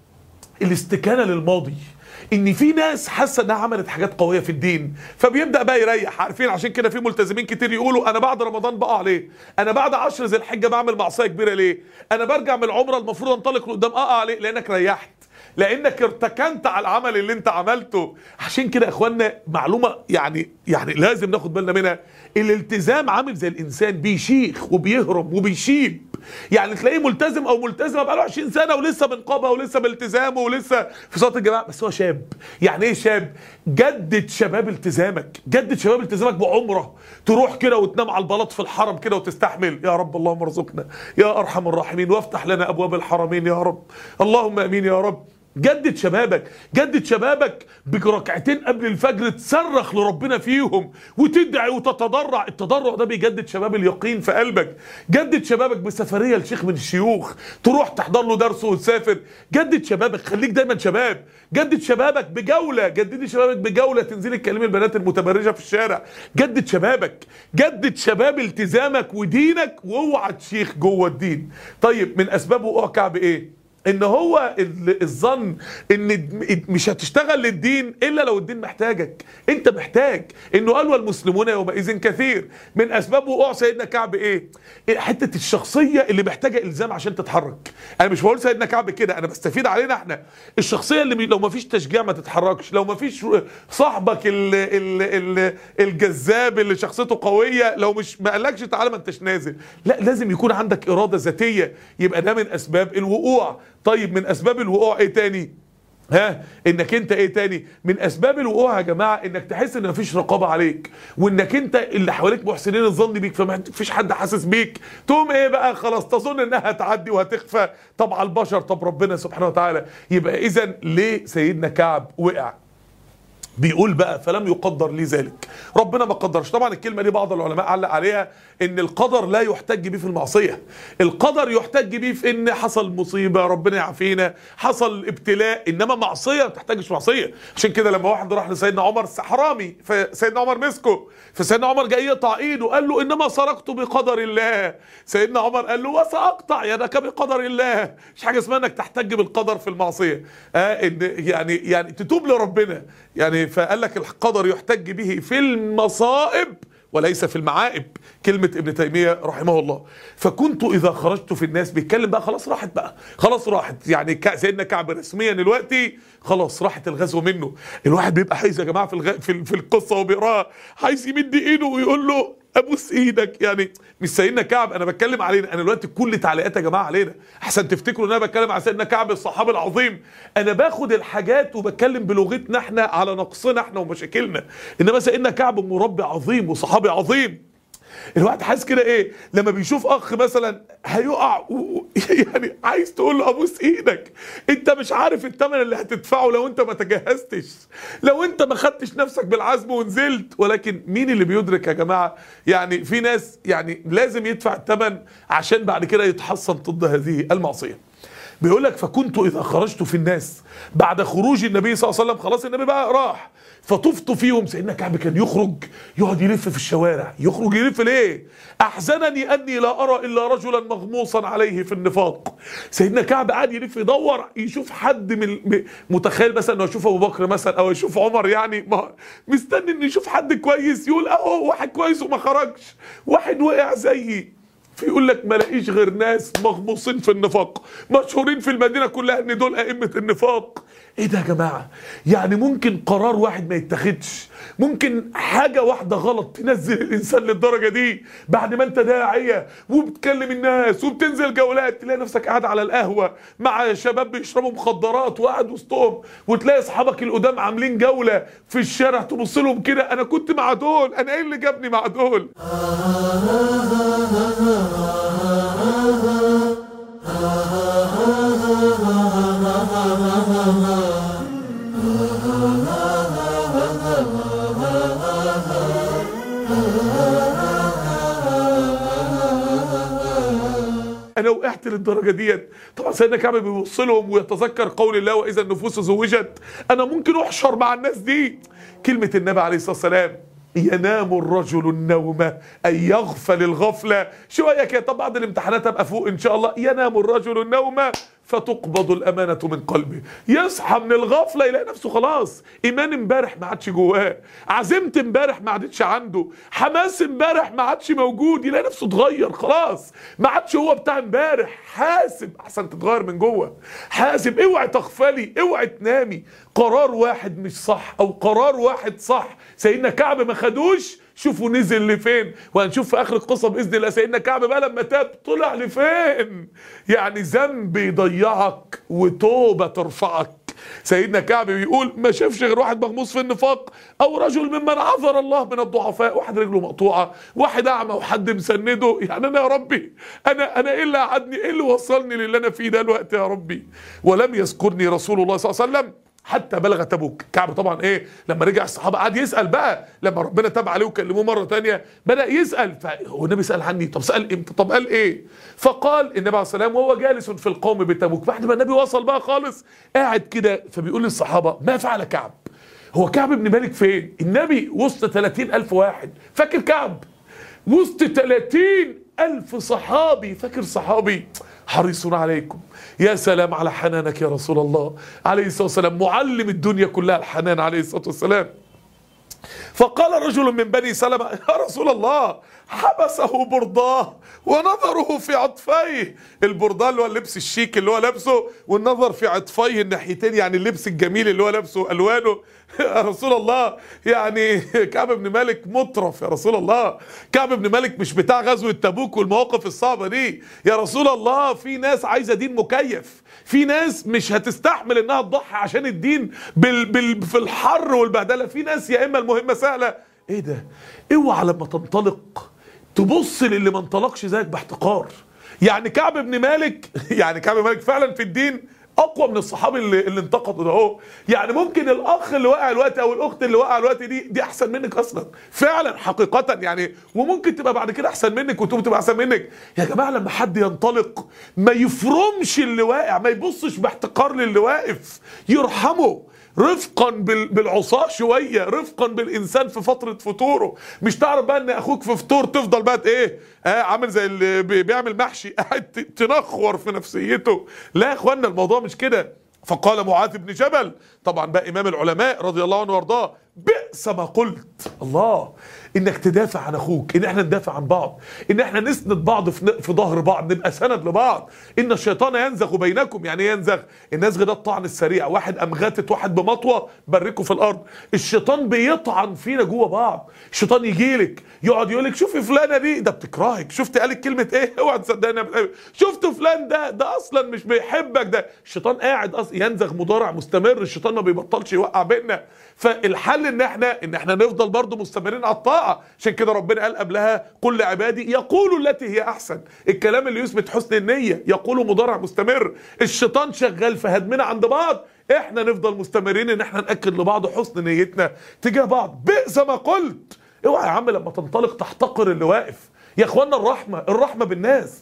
الاستكانه للماضي ان في ناس حاسه انها عملت حاجات قويه في الدين فبيبدا بقى يريح عارفين عشان كده في ملتزمين كتير يقولوا انا بعد رمضان بقع ليه انا بعد عشر ذي الحجه بعمل معصيه كبيره ليه انا برجع من العمره المفروض انطلق لقدام اقع ليه لانك ريحت لانك ارتكنت على العمل اللي انت عملته عشان كده يا اخوانا معلومه يعني يعني لازم ناخد بالنا منها الالتزام عامل زي الانسان بيشيخ وبيهرم وبيشيب يعني تلاقيه ملتزم او ملتزمه بقاله 20 سنه ولسه بنقابه ولسه بالتزامه ولسه في صلاه الجماعه بس هو شاب يعني ايه شاب جدد شباب التزامك جدد شباب التزامك بعمره تروح كده وتنام على البلاط في الحرم كده وتستحمل يا رب اللهم ارزقنا يا ارحم الراحمين وافتح لنا ابواب الحرمين يا رب اللهم امين يا رب جدد شبابك جدد شبابك بركعتين قبل الفجر تصرخ لربنا فيهم وتدعي وتتضرع التضرع ده بيجدد شباب اليقين في قلبك جدد شبابك بسفريه لشيخ من الشيوخ تروح تحضر له درس وتسافر جدد شبابك خليك دايما شباب جدد شبابك بجوله جددي شبابك بجوله تنزلي تكلمي البنات المتبرجه في الشارع جدد شبابك جدد شباب التزامك ودينك واوعى تشيخ جوه الدين طيب من اسباب وقوع كعب ايه ان هو ال- الظن ان مش هتشتغل للدين الا لو الدين محتاجك انت محتاج انه قال والمسلمون يومئذ كثير من اسباب وقوع سيدنا كعب ايه إيه حته الشخصيه اللي محتاجه الزام عشان تتحرك انا مش بقول سيدنا كعب كده انا بستفيد علينا احنا الشخصيه اللي لو ما فيش تشجيع ما تتحركش لو ما فيش صاحبك ال ال ال الجذاب اللي شخصيته قويه لو مش ما قالكش تعالى ما انتش نازل لا لازم يكون عندك اراده ذاتيه يبقى ده من اسباب الوقوع طيب من اسباب الوقوع ايه تاني ها انك انت ايه تاني من اسباب الوقوع يا جماعه انك تحس ان مفيش رقابه عليك وانك انت اللي حواليك محسنين الظن بيك فمفيش حد حاسس بيك تقوم ايه بقى خلاص تظن انها هتعدي وهتخفى طب على البشر طب ربنا سبحانه وتعالى يبقى اذا ليه سيدنا كعب وقع بيقول بقى فلم يقدر لي ذلك ربنا ما قدرش طبعا الكلمه دي بعض العلماء علق عليها ان القدر لا يحتج به في المعصيه القدر يحتج به في ان حصل مصيبه ربنا يعافينا حصل ابتلاء انما معصيه ما تحتاجش معصيه عشان كده لما واحد راح لسيدنا عمر حرامي فسيدنا عمر مسكه فسيدنا عمر جاي يقطع ايده قال له انما سرقت بقدر الله سيدنا عمر قال له وساقطع يدك بقدر الله مش حاجه اسمها انك تحتج بالقدر في المعصيه اه ان يعني يعني تتوب لربنا يعني فقال لك القدر يحتج به في المصائب وليس في المعائب كلمة ابن تيمية رحمه الله فكنت إذا خرجت في الناس بيتكلم بقى خلاص راحت بقى خلاص راحت يعني كا- سيدنا كعب رسميا دلوقتي خلاص راحت الغزو منه الواحد بيبقى عايز يا جماعة في الغ... في, ال- في القصة وبيقراها عايز يمد إيده ويقول له ابوس ايدك يعني مش سيدنا كعب انا بتكلم علينا انا دلوقتي كل تعليقات يا جماعه علينا احسن تفتكروا ان انا بتكلم على سيدنا كعب الصحابي العظيم انا باخد الحاجات وبتكلم بلغتنا احنا على نقصنا احنا ومشاكلنا انما سيدنا كعب مربي عظيم وصحابي عظيم الواحد حاسس كده ايه لما بيشوف اخ مثلا هيقع و... و- يعني عايز تقول له ابوس ايدك انت مش عارف الثمن اللي هتدفعه لو انت ما تجهزتش لو انت ما خدتش نفسك بالعزم ونزلت ولكن مين اللي بيدرك يا جماعه يعني في ناس يعني لازم يدفع الثمن عشان بعد كده يتحصن ضد هذه المعصيه بيقول لك فكنت اذا خرجت في الناس بعد خروج النبي صلى الله عليه وسلم خلاص النبي بقى راح فطفت فيهم سيدنا كعب كان يخرج يقعد يلف في الشوارع يخرج يلف ليه احزنني اني لا ارى الا رجلا مغموصا عليه في النفاق سيدنا كعب قاعد يلف يدور يشوف حد من م- متخيل مثلا انه يشوف ابو بكر مثلا او يشوف عمر يعني ما مستني انه يشوف حد كويس يقول اهو واحد كويس وما خرجش واحد وقع زيي فيقول لك ما لاقيش غير ناس مغموسين في النفاق مشهورين في المدينه كلها ان دول ائمه النفاق ايه ده يا جماعه يعني ممكن قرار واحد ما يتخذش ممكن حاجه واحده غلط تنزل الانسان للدرجه دي بعد ما انت داعيه وبتكلم الناس وبتنزل جولات تلاقي نفسك قاعد على القهوه مع شباب بيشربوا مخدرات وقاعد وسطهم وتلاقي اصحابك القدام عاملين جوله في الشارع تبص لهم كده انا كنت مع دول انا ايه اللي جابني مع دول انا وقعت للدرجه ديت طبعا سيدنا كعب بيبص لهم ويتذكر قول الله واذا النفوس زوجت انا ممكن احشر مع الناس دي كلمه النبي عليه الصلاه والسلام ينام الرجل النوم اي يغفل الغفله شويه كده طب بعد الامتحانات ابقى فوق ان شاء الله ينام الرجل النوم فتقبض الامانه من قلبه يصحى من الغفله يلاقي نفسه خلاص ايمان امبارح ما عادش جواه عزيمه امبارح ما عادتش عنده حماس امبارح ما عادش موجود يلاقي نفسه اتغير خلاص ما عادش هو بتاع امبارح حاسب احسن تتغير من جوه حاسب اوعي تغفلي اوعي تنامي قرار واحد مش صح او قرار واحد صح سيدنا كعب ما خدوش شوفوا نزل لفين وهنشوف في اخر القصه باذن الله سيدنا كعب بقى لما تاب طلع لفين يعني ذنب يضيعك وتوبه ترفعك سيدنا كعب بيقول ما شافش غير واحد مغموس في النفاق او رجل ممن عذر الله من الضعفاء واحد رجله مقطوعه واحد اعمى وحد مسنده يعني انا يا ربي انا انا ايه اللي قعدني ايه اللي وصلني للي انا فيه ده الوقت يا ربي ولم يذكرني رسول الله صلى الله عليه وسلم حتى بلغ تبوك كعب طبعا ايه لما رجع الصحابه قعد يسال بقى لما ربنا تاب عليه وكلموه مره تانية بدا يسال فهو النبي سال عني طب سال امتى طب قال ايه فقال النبي عليه السلام وهو جالس في القوم بتبوك بعد ما النبي وصل بقى خالص قاعد كده فبيقول للصحابه ما فعل كعب هو كعب بن مالك فين النبي وسط 30 ألف واحد فاكر كعب وسط 30 ألف صحابي فاكر صحابي حريص عليكم يا سلام على حنانك يا رسول الله عليه الصلاة والسلام معلم الدنيا كلها الحنان عليه الصلاة والسلام فقال رجل من بني سلمة يا رسول الله حبسه برضاه ونظره في عطفيه البرداه اللي هو اللبس الشيك اللي هو لابسه والنظر في عطفيه الناحيتين يعني اللبس الجميل اللي هو لابسه الوانه يا رسول الله يعني كعب بن مالك مطرف يا رسول الله كعب بن مالك مش بتاع غزوة تبوك والمواقف الصعبة دي يا رسول الله في ناس عايزة دين مكيف في ناس مش هتستحمل انها تضحي عشان الدين بال بال في الحر والبهدلة في ناس يا اما المهمة سهلة ايه ده اوعى لما تنطلق تبص للي ما انطلقش زيك باحتقار يعني كعب بن مالك يعني كعب بن مالك فعلا في الدين اقوى من الصحابي اللي, اللي انتقدوا ده اهو يعني ممكن الاخ اللي وقع الوقت او الاخت اللي وقع الوقت دي دي احسن منك اصلا فعلا حقيقه يعني وممكن تبقى بعد كده احسن منك وتبقى تبقى احسن منك يا جماعه لما حد ينطلق ما يفرمش اللي واقع ما يبصش باحتقار للي واقف يرحمه رفقا بال- بالعصاة شوية رفقا بالإنسان في فترة فتوره مش تعرف بقى إن أخوك في فطور تفضل بقى إيه آه عامل زي اللي بي- بيعمل محشي قاعد ت- تنخور في نفسيته لا يا إخوانا الموضوع مش كده فقال معاذ بن جبل طبعا بقى إمام العلماء رضي الله عنه وارضاه بئس ما قلت الله انك تدافع عن اخوك ان احنا ندافع عن بعض ان احنا نسند بعض في في ظهر بعض نبقى سند لبعض ان الشيطان ينزغ بينكم يعني ايه ينزغ النزغ ده الطعن السريع واحد قام غاتت واحد بمطوه بركه في الارض الشيطان بيطعن فينا جوه بعض الشيطان يجي لك يقعد يقول لك شوفي فلانه دي ده بتكرهك شفت قالت كلمه ايه اوعى تصدقني شفت فلان ده ده اصلا مش بيحبك ده الشيطان قاعد اصلا ينزغ مضارع مستمر الشيطان ما بيبطلش يوقع بينا فالحل ان احنا ان احنا نفضل برضو مستمرين على الطاعه عشان كده ربنا قال قبلها قل لعبادي يقولوا التي هي احسن الكلام اللي يثبت حسن النيه يقولوا مضارع مستمر الشيطان شغال في هدمنا عند بعض احنا نفضل مستمرين ان احنا ناكد لبعض حسن نيتنا تجاه بعض بئس ما قلت اوعى يا عم لما تنطلق تحتقر اللي واقف يا اخوانا الرحمه الرحمه بالناس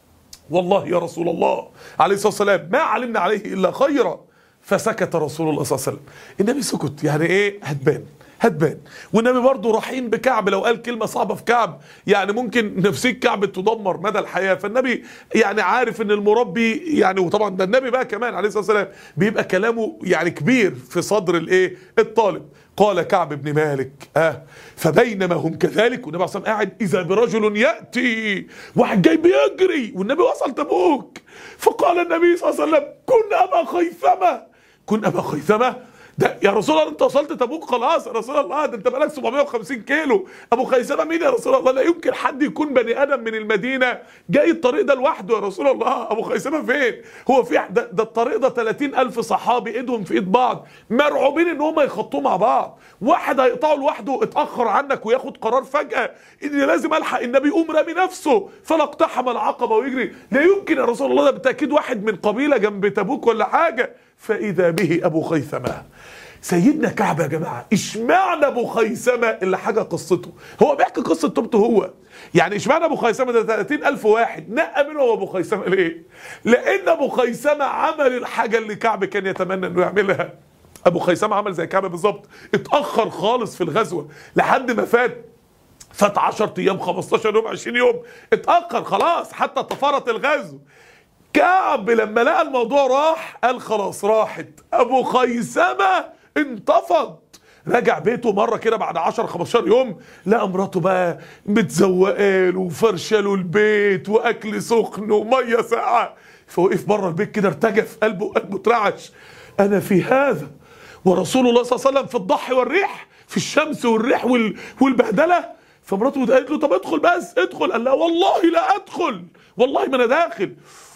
والله يا رسول الله عليه الصلاه والسلام ما علمنا عليه الا خيرا فسكت رسول الله صلى الله عليه وسلم النبي سكت يعني ايه هتبان هتبان والنبي برضه رحيم بكعب لو قال كلمه صعبه في كعب يعني ممكن نفسيه كعب تدمر مدى الحياه فالنبي يعني عارف ان المربي يعني وطبعا ده النبي بقى كمان عليه الصلاه والسلام بيبقى كلامه يعني كبير في صدر الايه الطالب قال كعب بن مالك اه فبينما هم كذلك والنبي عليه الصلاه والسلام قاعد اذا برجل ياتي واحد جاي بيجري والنبي وصل تبوك فقال النبي صلى الله عليه وسلم كن ابا خيثمه كن ابا خيثمه ده يا رسول الله انت وصلت تبوك خلاص يا رسول الله ده انت بقالك 750 كيلو ابو خيثمه مين يا رسول الله لا يمكن حد يكون بني ادم من المدينه جاي الطريق ده لوحده يا رسول الله ابو خيثمه فين هو في ده, ده الطريق ده 30 الف صحابي ايدهم في ايد بعض مرعوبين ان هم يخطوه مع بعض واحد هيقطعه لوحده اتاخر عنك وياخد قرار فجاه ان لازم الحق النبي يقوم رامي نفسه فلا اقتحم العقبه ويجري لا يمكن يا رسول الله ده بالتاكيد واحد من قبيله جنب تبوك ولا حاجه فاذا به ابو خيثمه سيدنا كعب يا جماعه اشمعنى ابو خيثمه اللي حاجه قصته هو بيحكي قصه توبته هو يعني اشمعنى ابو خيثمه ده 30000 واحد نقى منهم ابو خيثمه ليه لان ابو خيثمه عمل الحاجه اللي كعب كان يتمنى انه يعملها ابو خيثمه عمل زي كعب بالظبط اتاخر خالص في الغزوه لحد ما فات فات 10 ايام 15 يوم 20 يوم اتاخر خلاص حتى تفارت الغزو كعب لما لقى الموضوع راح قال خلاص راحت ابو خيثمه انتفض رجع بيته مره كده بعد 10 15 يوم لقى مراته بقى متزوقه له وفرشه له البيت واكل سخن وميه ساقعه فوقف بره البيت كده ارتجف قلبه قلبه اترعش انا في هذا ورسول الله صلى الله عليه وسلم في الضحي والريح في الشمس والريح وال... والبهدله فمراته قالت له طب ادخل بس ادخل قال لها والله لا ادخل والله ما انا داخل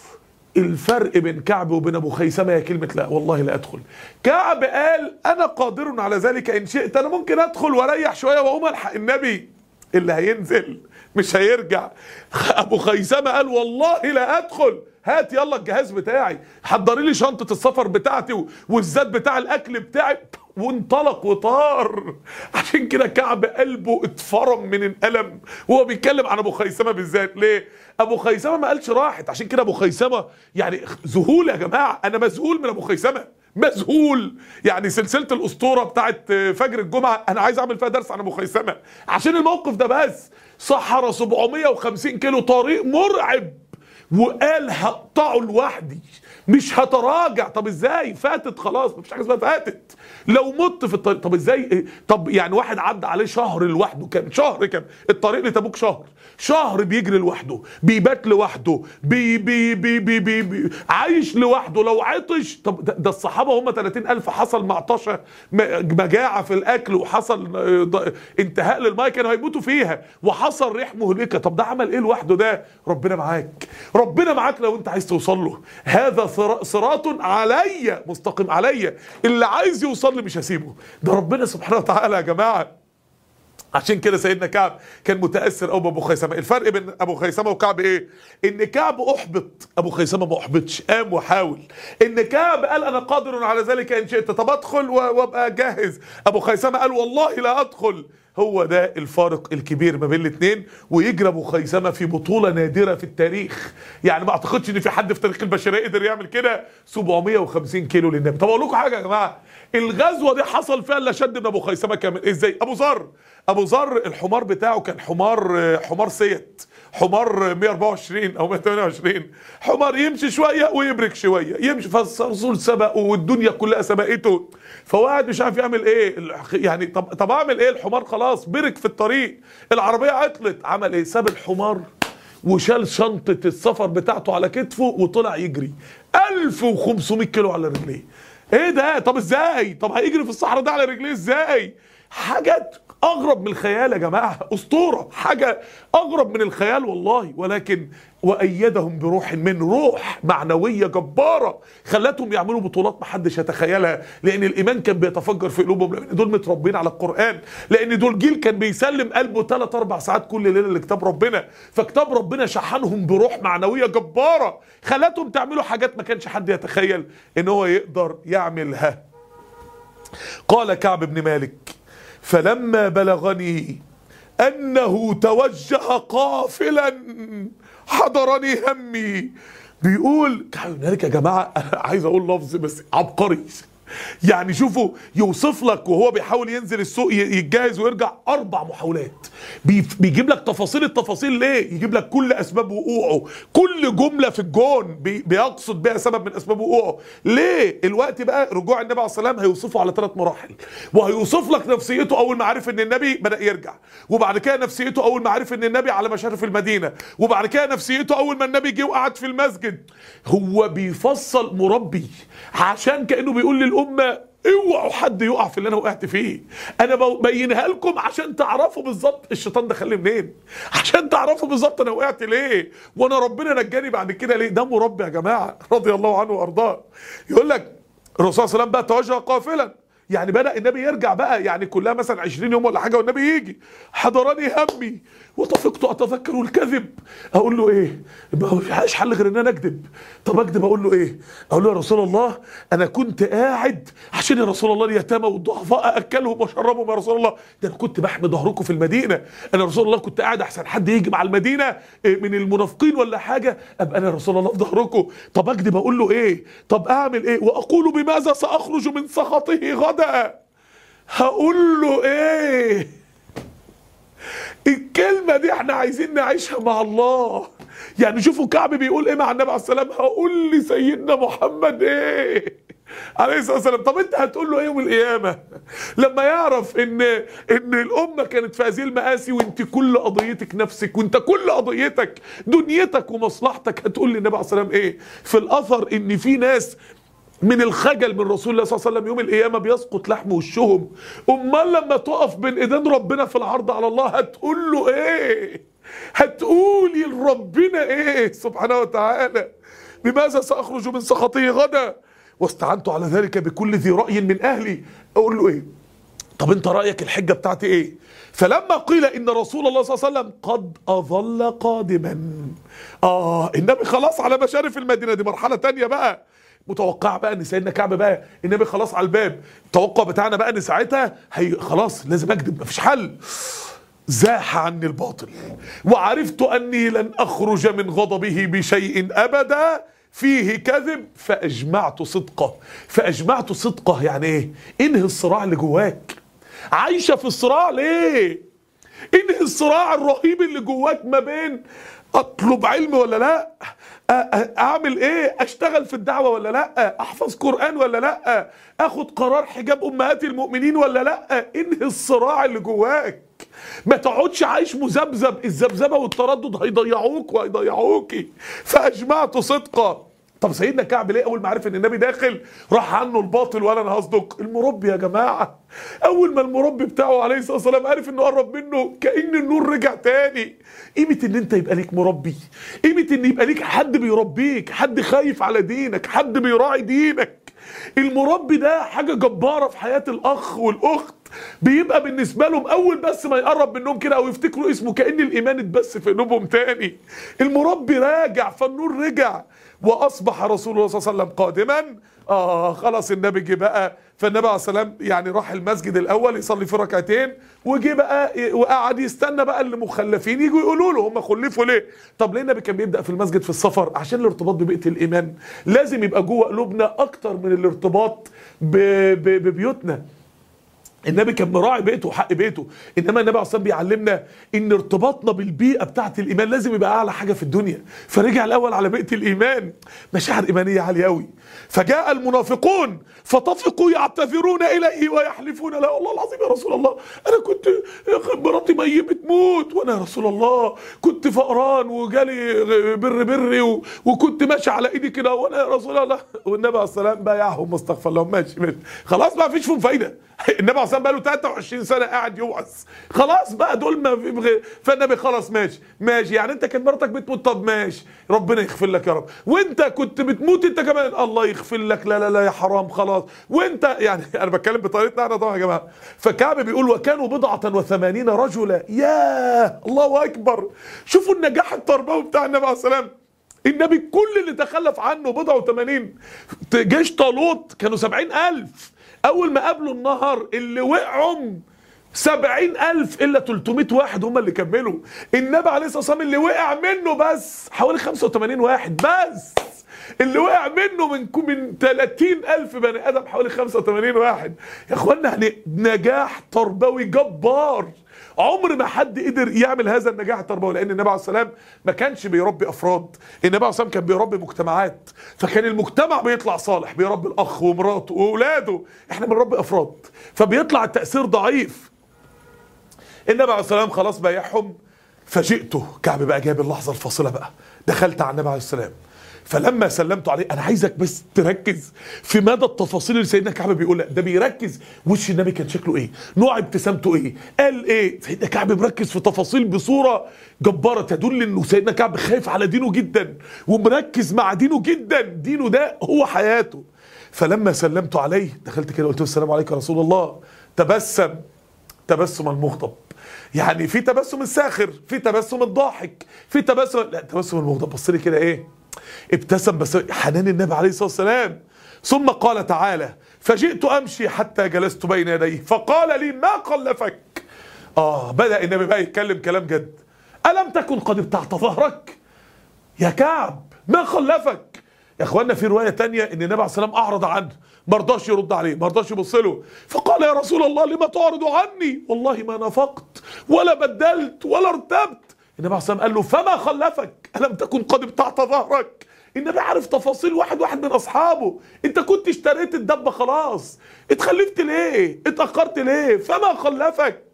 الفرق بين كعب وبين ابو خيثمه هي كلمه لا والله لا ادخل كعب قال انا قادر على ذلك ان شئت انا ممكن ادخل واريح شويه واقوم الحق النبي اللي هينزل مش هيرجع ابو خيثمه قال والله لا ادخل هات يلا الجهاز بتاعي حضري لي شنطه السفر بتاعتي والزاد بتاع الاكل بتاعي وانطلق وطار عشان كده كعب قلبه اتفرم من الالم وهو بيتكلم عن ابو خيثمه بالذات ليه ابو خيثمه ما قالش راحت عشان كده ابو خيثمه يعني ذهول يا جماعه انا مذهول من ابو خيثمه مذهول يعني سلسله الاسطوره بتاعت فجر الجمعه انا عايز اعمل فيها درس عن ابو خيثمه عشان الموقف ده بس صحرا 750 كيلو طريق مرعب وقال هقطعه لوحدي مش هتراجع طب ازاي فاتت خلاص مفيش حاجه اسمها فاتت لو مت في الطريق طب ازاي طب يعني واحد عدى عليه شهر لوحده كام شهر كام الطريق لتبوك شهر شهر بيجري لوحده بيبات لوحده بي بي بي بي بي, بي عايش لوحده لو عطش طب ده, ده الصحابه هم 30000 حصل معطشه مجاعه في الاكل وحصل انتهاء للميه كانوا هيموتوا فيها وحصل ريح مهلكه طب ده عمل ايه لوحده ده ربنا معاك ربنا معاك لو انت عايز توصل له هذا صراط عليا مستقيم عليا اللي عايز يوصل لي مش هسيبه ده ربنا سبحانه وتعالى يا جماعه عشان كده سيدنا كعب كان متاثر قوي بابو خيثمه الفرق بين ابو خيثمه وكعب ايه ان كعب احبط ابو خيثمه ما احبطش قام وحاول ان كعب قال انا قادر على ذلك ان شئت طب ادخل وابقى جاهز ابو خيثمه قال والله لا ادخل هو ده الفارق الكبير ما بين الاثنين ويجري ابو خيثمه في بطوله نادره في التاريخ يعني ما اعتقدش ان في حد في تاريخ البشريه قدر يعمل كده 750 كيلو للنبي طب اقول لكم حاجه يا جماعه الغزوه دي حصل فيها الا شد من ابو خيثمه كمان ازاي ابو ذر ابو ذر الحمار بتاعه كان حمار حمار سيت حمار 124 او 128 حمار يمشي شويه ويبرك شويه يمشي فالرسول سبقه والدنيا كلها سبقته فهو قاعد مش عارف يعمل ايه يعني طب طب اعمل ايه الحمار خلاص برك في الطريق العربيه عطلت عمل ايه ساب الحمار وشال شنطة السفر بتاعته على كتفه وطلع يجري 1500 كيلو على رجليه ايه ده طب ازاي طب هيجري في الصحراء ده على رجليه ازاي حاجات اغرب من الخيال يا جماعه اسطوره حاجه اغرب من الخيال والله ولكن وايدهم بروح من روح معنويه جباره خلتهم يعملوا بطولات محدش يتخيلها لان الايمان كان بيتفجر في قلوبهم لان دول متربيين على القران لان دول جيل كان بيسلم قلبه ثلاث اربع ساعات كل ليله لكتاب ربنا فكتاب ربنا شحنهم بروح معنويه جباره خلتهم تعملوا حاجات ما كانش حد يتخيل ان هو يقدر يعملها قال كعب بن مالك فلما بلغني انه توجه قافلا حضرني همي بيقول كذلك يا جماعه انا عايز اقول لفظ بس عبقري يعني شوفوا يوصف لك وهو بيحاول ينزل السوق ي- يتجهز ويرجع اربع محاولات بي- بيجيب لك تفاصيل التفاصيل ليه يجيب لك كل اسباب وقوعه كل جمله في الجون بي- بيقصد بها سبب من اسباب وقوعه ليه الوقت بقى رجوع النبي عليه السلام هيوصفه على ثلاث مراحل وهيوصف لك نفسيته اول ما عرف ان النبي بدا يرجع وبعد كده نفسيته اول ما عرف ان النبي على مشارف المدينه وبعد كده نفسيته اول ما النبي جه وقعد في المسجد هو بيفصل مربي عشان كانه بيقول للامه اوعوا حد يقع في اللي انا وقعت فيه انا ببينها لكم عشان تعرفوا بالظبط الشيطان دخلني منين عشان تعرفوا بالظبط انا وقعت ليه وانا ربنا نجاني بعد كده ليه ده مربي يا جماعه رضي الله عنه وارضاه يقول لك الرسول صلى الله عليه وسلم بقى توجه قافلا يعني بدا النبي يرجع بقى يعني كلها مثلا 20 يوم ولا حاجه والنبي يجي حضرني همي وطفقت اتذكر الكذب اقول له ايه ما فيهاش حل غير ان انا اكذب طب اكذب اقول له ايه اقول له يا رسول الله انا كنت قاعد عشان يا رسول الله اليتامى والضعفاء اكلهم واشربهم يا رسول الله ده انا كنت بحمي ظهركم في المدينه انا يا رسول الله كنت قاعد احسن حد يجي مع المدينه إيه، من المنافقين ولا حاجه ابقى انا يا رسول الله في ظهركم طب اكذب اقول له ايه طب اعمل ايه واقول بماذا ساخرج من سخطه غدا هقول له ايه الكلمة دي احنا عايزين نعيشها مع الله يعني شوفوا كعب بيقول ايه مع النبي عليه السلام هقول لسيدنا محمد ايه عليه الصلاه والسلام طب انت هتقول له ايه يوم القيامه لما يعرف ان ان الامه كانت في هذه المآسي وانت كل قضيتك نفسك وانت كل قضيتك دنيتك ومصلحتك هتقول للنبي عليه السلام ايه في الاثر ان في ناس من الخجل من رسول الله صلى الله عليه وسلم يوم القيامه بيسقط لحم وشهم امال لما تقف بين ايدين ربنا في العرض على الله هتقول له ايه هتقولي لربنا ايه سبحانه وتعالى بماذا ساخرج من سخطه غدا واستعنت على ذلك بكل ذي راي من اهلي اقول له ايه طب انت رايك الحجه بتاعتي ايه فلما قيل ان رسول الله صلى الله عليه وسلم قد اظل قادما اه النبي خلاص على مشارف المدينه دي مرحله تانية بقى متوقع بقى ان سيدنا كعب بقى النبي خلاص على الباب التوقع بتاعنا بقى ان ساعتها هي خلاص لازم اكذب مفيش حل زاح عني الباطل وعرفت اني لن اخرج من غضبه بشيء ابدا فيه كذب فاجمعت صدقه فاجمعت صدقه يعني ايه انهي الصراع اللي جواك عايشه في الصراع ليه انهي الصراع الرهيب اللي جواك ما بين اطلب علم ولا لا أ- أ- اعمل ايه اشتغل في الدعوه ولا لا احفظ قران ولا لا اخد قرار حجاب امهات المؤمنين ولا لا انهي الصراع اللي جواك ما تقعدش عايش مذبذب الذبذبه والتردد هيضيعوك وهيضيعوكي فاجمعت صدقه طب سيدنا كعب ليه اول ما عرف ان النبي داخل راح عنه الباطل ولا انا هصدق المربي يا جماعه اول ما المربي بتاعه عليه الصلاه والسلام عرف انه قرب منه كان النور رجع تاني قيمه ان انت يبقى ليك مربي قيمه ان يبقى ليك حد بيربيك حد خايف على دينك حد بيراعي دينك المربي ده حاجه جباره في حياه الاخ والاخت بيبقى بالنسبه لهم اول بس ما يقرب منهم كده او يفتكروا اسمه كان الايمان اتبث في قلوبهم تاني المربي راجع فالنور رجع واصبح رسول الله صلى الله عليه وسلم قادما اه خلاص النبي جه بقى فالنبي عليه السلام يعني راح المسجد الاول يصلي في ركعتين وجه بقى وقعد يستنى بقى اللي مخلفين يجوا يقولوا له هم خلفوا ليه طب ليه النبي كان بيبدا في المسجد في السفر عشان الارتباط ببيئه الايمان لازم يبقى جوه قلوبنا اكتر من الارتباط ب- ب- ببيوتنا النبي كان مراعي بيته وحق بيته انما النبي عليه الصلاه بيعلمنا ان ارتباطنا بالبيئه بتاعه الايمان لازم يبقى اعلى حاجه في الدنيا فرجع الاول على بيئه الايمان مشاعر ايمانيه عاليه قوي فجاء المنافقون فطفقوا يعتذرون اليه ويحلفون لا والله العظيم يا رسول الله انا كنت مراتي مي بتموت وانا يا رسول الله كنت فقران وجالي بر بري و- وكنت ماشي على ايدي كده وانا يا رسول الله والنبي عليه الصلاه والسلام بايعهم واستغفر لهم ماشي ماشي خلاص ما فيش فيهم فايده النبي عليه الصلاه والسلام بقى له 23 سنه قاعد يوعظ خلاص بقى دول ما في بغير فالنبي خلاص ماشي ماشي يعني انت كان مراتك بتموت طب ماشي ربنا يغفر لك يا رب وانت كنت بتموت انت كمان الله يغفر لك لا لا لا يا حرام خلاص وانت يعني انا بتكلم بطريقتنا احنا طبعا يا جماعه فكعب بيقول وكانوا بضعه وثمانين رجلا يا الله اكبر شوفوا النجاح التربوي بتاع النبي عليه الصلاه والسلام النبي كل اللي تخلف عنه بضع وثمانين جيش طالوت كانوا سبعين ألف أول ما قابلوا النهر اللي وقعوا سبعين ألف إلا 300 واحد هم اللي كملوا النبي عليه الصلاة والسلام اللي وقع منه بس حوالي 85 واحد بس اللي وقع منه من من 30 ألف بني آدم حوالي 85 واحد يا إخوانا يعني نجاح تربوي جبار عمر ما حد قدر يعمل هذا النجاح التربوي لان النبي عليه السلام ما كانش بيربي افراد النبي عليه السلام كان بيربي مجتمعات فكان المجتمع بيطلع صالح بيربي الاخ ومراته واولاده احنا بنربي افراد فبيطلع التاثير ضعيف النبي عليه السلام خلاص بايعهم فجئته كعب بقى جاب اللحظه الفاصله بقى دخلت على النبي عليه السلام فلما سلمت عليه انا عايزك بس تركز في مدى التفاصيل اللي سيدنا كعب بيقولها ده بيركز وش النبي كان شكله ايه نوع ابتسامته ايه قال ايه سيدنا كعب مركز في تفاصيل بصوره جباره تدل انه سيدنا كعب خايف على دينه جدا ومركز مع دينه جدا دينه ده هو حياته فلما سلمت عليه دخلت كده قلت له السلام عليكم يا رسول الله تبسم تبسم المغضب يعني في تبسم الساخر في تبسم الضاحك في تبسم لا تبسم المغضب بص لي كده ايه ابتسم بس حنان النبي عليه الصلاه والسلام ثم قال تعالى فجئت امشي حتى جلست بين يديه فقال لي ما خلفك اه بدا النبي بقى يتكلم كلام جد الم تكن قد ابتعت ظهرك يا كعب ما خلفك يا اخوانا في روايه تانية ان النبي عليه السلام اعرض عنه ما رضاش يرد عليه ما رضاش يبص له فقال يا رسول الله لما تعرض عني والله ما نفقت ولا بدلت ولا ارتبت النبي عليه السلام قال له فما خلفك الم تكن قد ابتعت ظهرك النبي عارف تفاصيل واحد واحد من اصحابه انت كنت اشتريت الدبه خلاص اتخلفت ليه اتاخرت ليه فما خلفك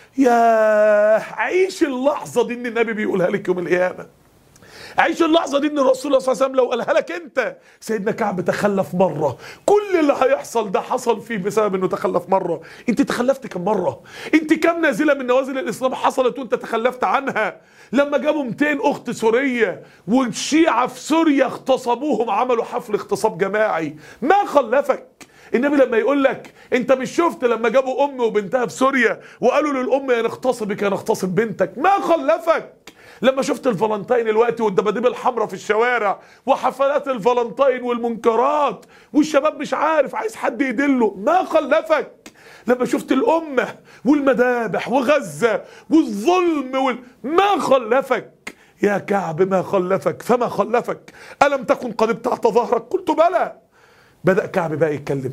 يا عيش اللحظه دي ان النبي بيقولها لك يوم القيامه عيش اللحظه دي ان الرسول صلى الله عليه وسلم لو قالها لك انت سيدنا كعب تخلف مره كل اللي هيحصل ده حصل فيه بسبب انه تخلف مره انت تخلفت كم مره انت كم نازله من نوازل الاسلام حصلت وانت تخلفت عنها لما جابوا 200 اخت سوريه والشيعه في سوريا اغتصبوهم عملوا حفل اغتصاب جماعي ما خلفك النبي لما يقول لك انت مش شفت لما جابوا ام وبنتها في سوريا وقالوا للام يا نغتصبك يا نغتصب بنتك ما خلفك لما شفت الفالنتين الوقت والدباديب الحمراء في الشوارع وحفلات الفالنتين والمنكرات والشباب مش عارف عايز حد يدله ما خلفك لما شفت الأمة والمذابح وغزة والظلم وال... ما خلفك يا كعب ما خلفك فما خلفك ألم تكن قد ابتعت ظهرك قلت بلى بدأ كعب بقى يتكلم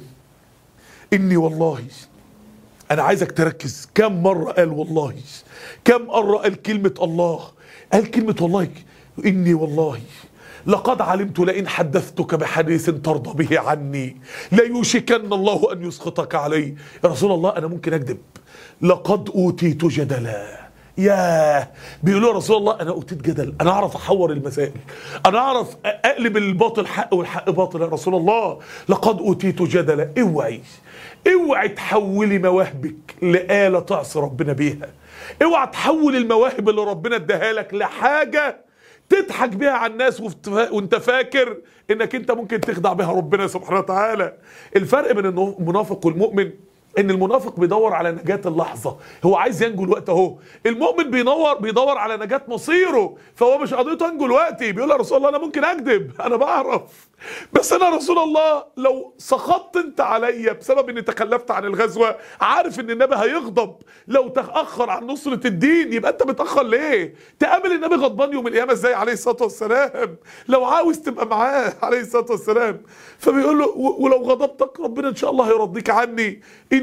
إني والله انا عايزك تركز كم مره قال والله كم مره قال كلمه الله قال كلمه والله اني والله لقد علمت لئن حدثتك بحديث ترضى به عني ليوشكن الله ان يسخطك علي يا رسول الله انا ممكن اكذب لقد اوتيت جدلا ياه بيقولوا يا رسول الله انا اوتيت جدل انا اعرف احور المسائل انا اعرف اقلب الباطل حق والحق باطل يا رسول الله لقد اوتيت جدلا اوعي اوعي تحولي مواهبك لآلة تعصي ربنا بيها اوعى تحول المواهب اللي ربنا اداها لك لحاجة تضحك بيها على الناس وفت- وانت فاكر انك انت ممكن تخدع بيها ربنا سبحانه وتعالى الفرق بين المنافق والمؤمن ان المنافق بيدور على نجاة اللحظة هو عايز ينجو الوقت اهو المؤمن بينور بيدور على نجاة مصيره فهو مش قضيته انجو الوقت بيقول يا رسول الله انا ممكن اكذب انا بعرف بس انا يا رسول الله لو سخطت انت عليا بسبب اني تخلفت عن الغزوة عارف ان النبي هيغضب لو تأخر عن نصرة الدين يبقى انت متأخر ليه تقابل النبي غضبان يوم القيامة ازاي عليه الصلاة والسلام لو عاوز تبقى معاه عليه الصلاة والسلام فبيقول له "و- ولو غضبتك ربنا ان شاء الله هيرضيك عني ان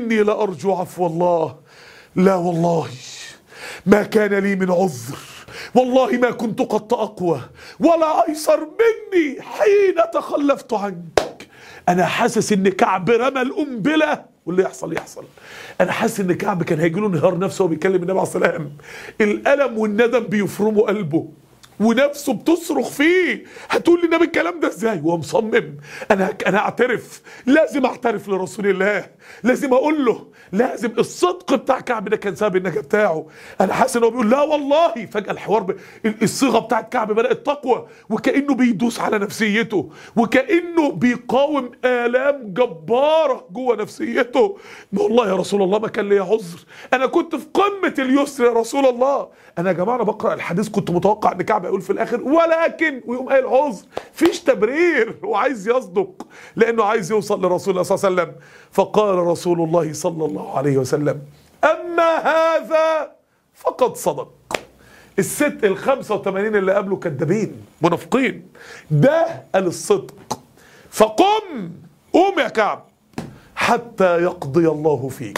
إني لأرجو عفو الله لا والله ما كان لي من عذر والله ما كنت قط أقوى ولا أيسر مني حين تخلفت عنك أنا حاسس إن كعب رمى القنبلة واللي يحصل يحصل أنا حاسس إن كعب كان هيجي له انهيار نفسه وهو بيكلم النبي عليه الصلاة والسلام الألم والندم بيفرموا قلبه ونفسه بتصرخ فيه هتقول لي النبي الكلام ده ازاي وهو مصمم انا انا اعترف لازم اعترف لرسول الله لازم اقول له لازم الصدق بتاع كعب ده كان سبب النجاه بتاعه انا حاسس ان هو بيقول لا والله فجاه الحوار ب... الصيغه بتاعت كعب بدات تقوى وكانه بيدوس على نفسيته وكانه بيقاوم الام جباره جوه نفسيته والله يا رسول الله ما كان لي عذر انا كنت في قمه اليسر يا رسول الله انا يا جماعه انا بقرا الحديث كنت متوقع ان كعب يقول في الاخر ولكن ويقوم قايل عذر فيش تبرير وعايز يصدق لانه عايز يوصل لرسول الله صلى الله عليه وسلم فقال رسول الله صلى الله عليه وسلم اما هذا فقد صدق الست ال 85 اللي قبله كدابين منافقين ده قال الصدق فقم قوم يا كعب حتى يقضي الله فيك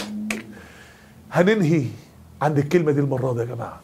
هننهي عند الكلمه دي المره دي يا جماعه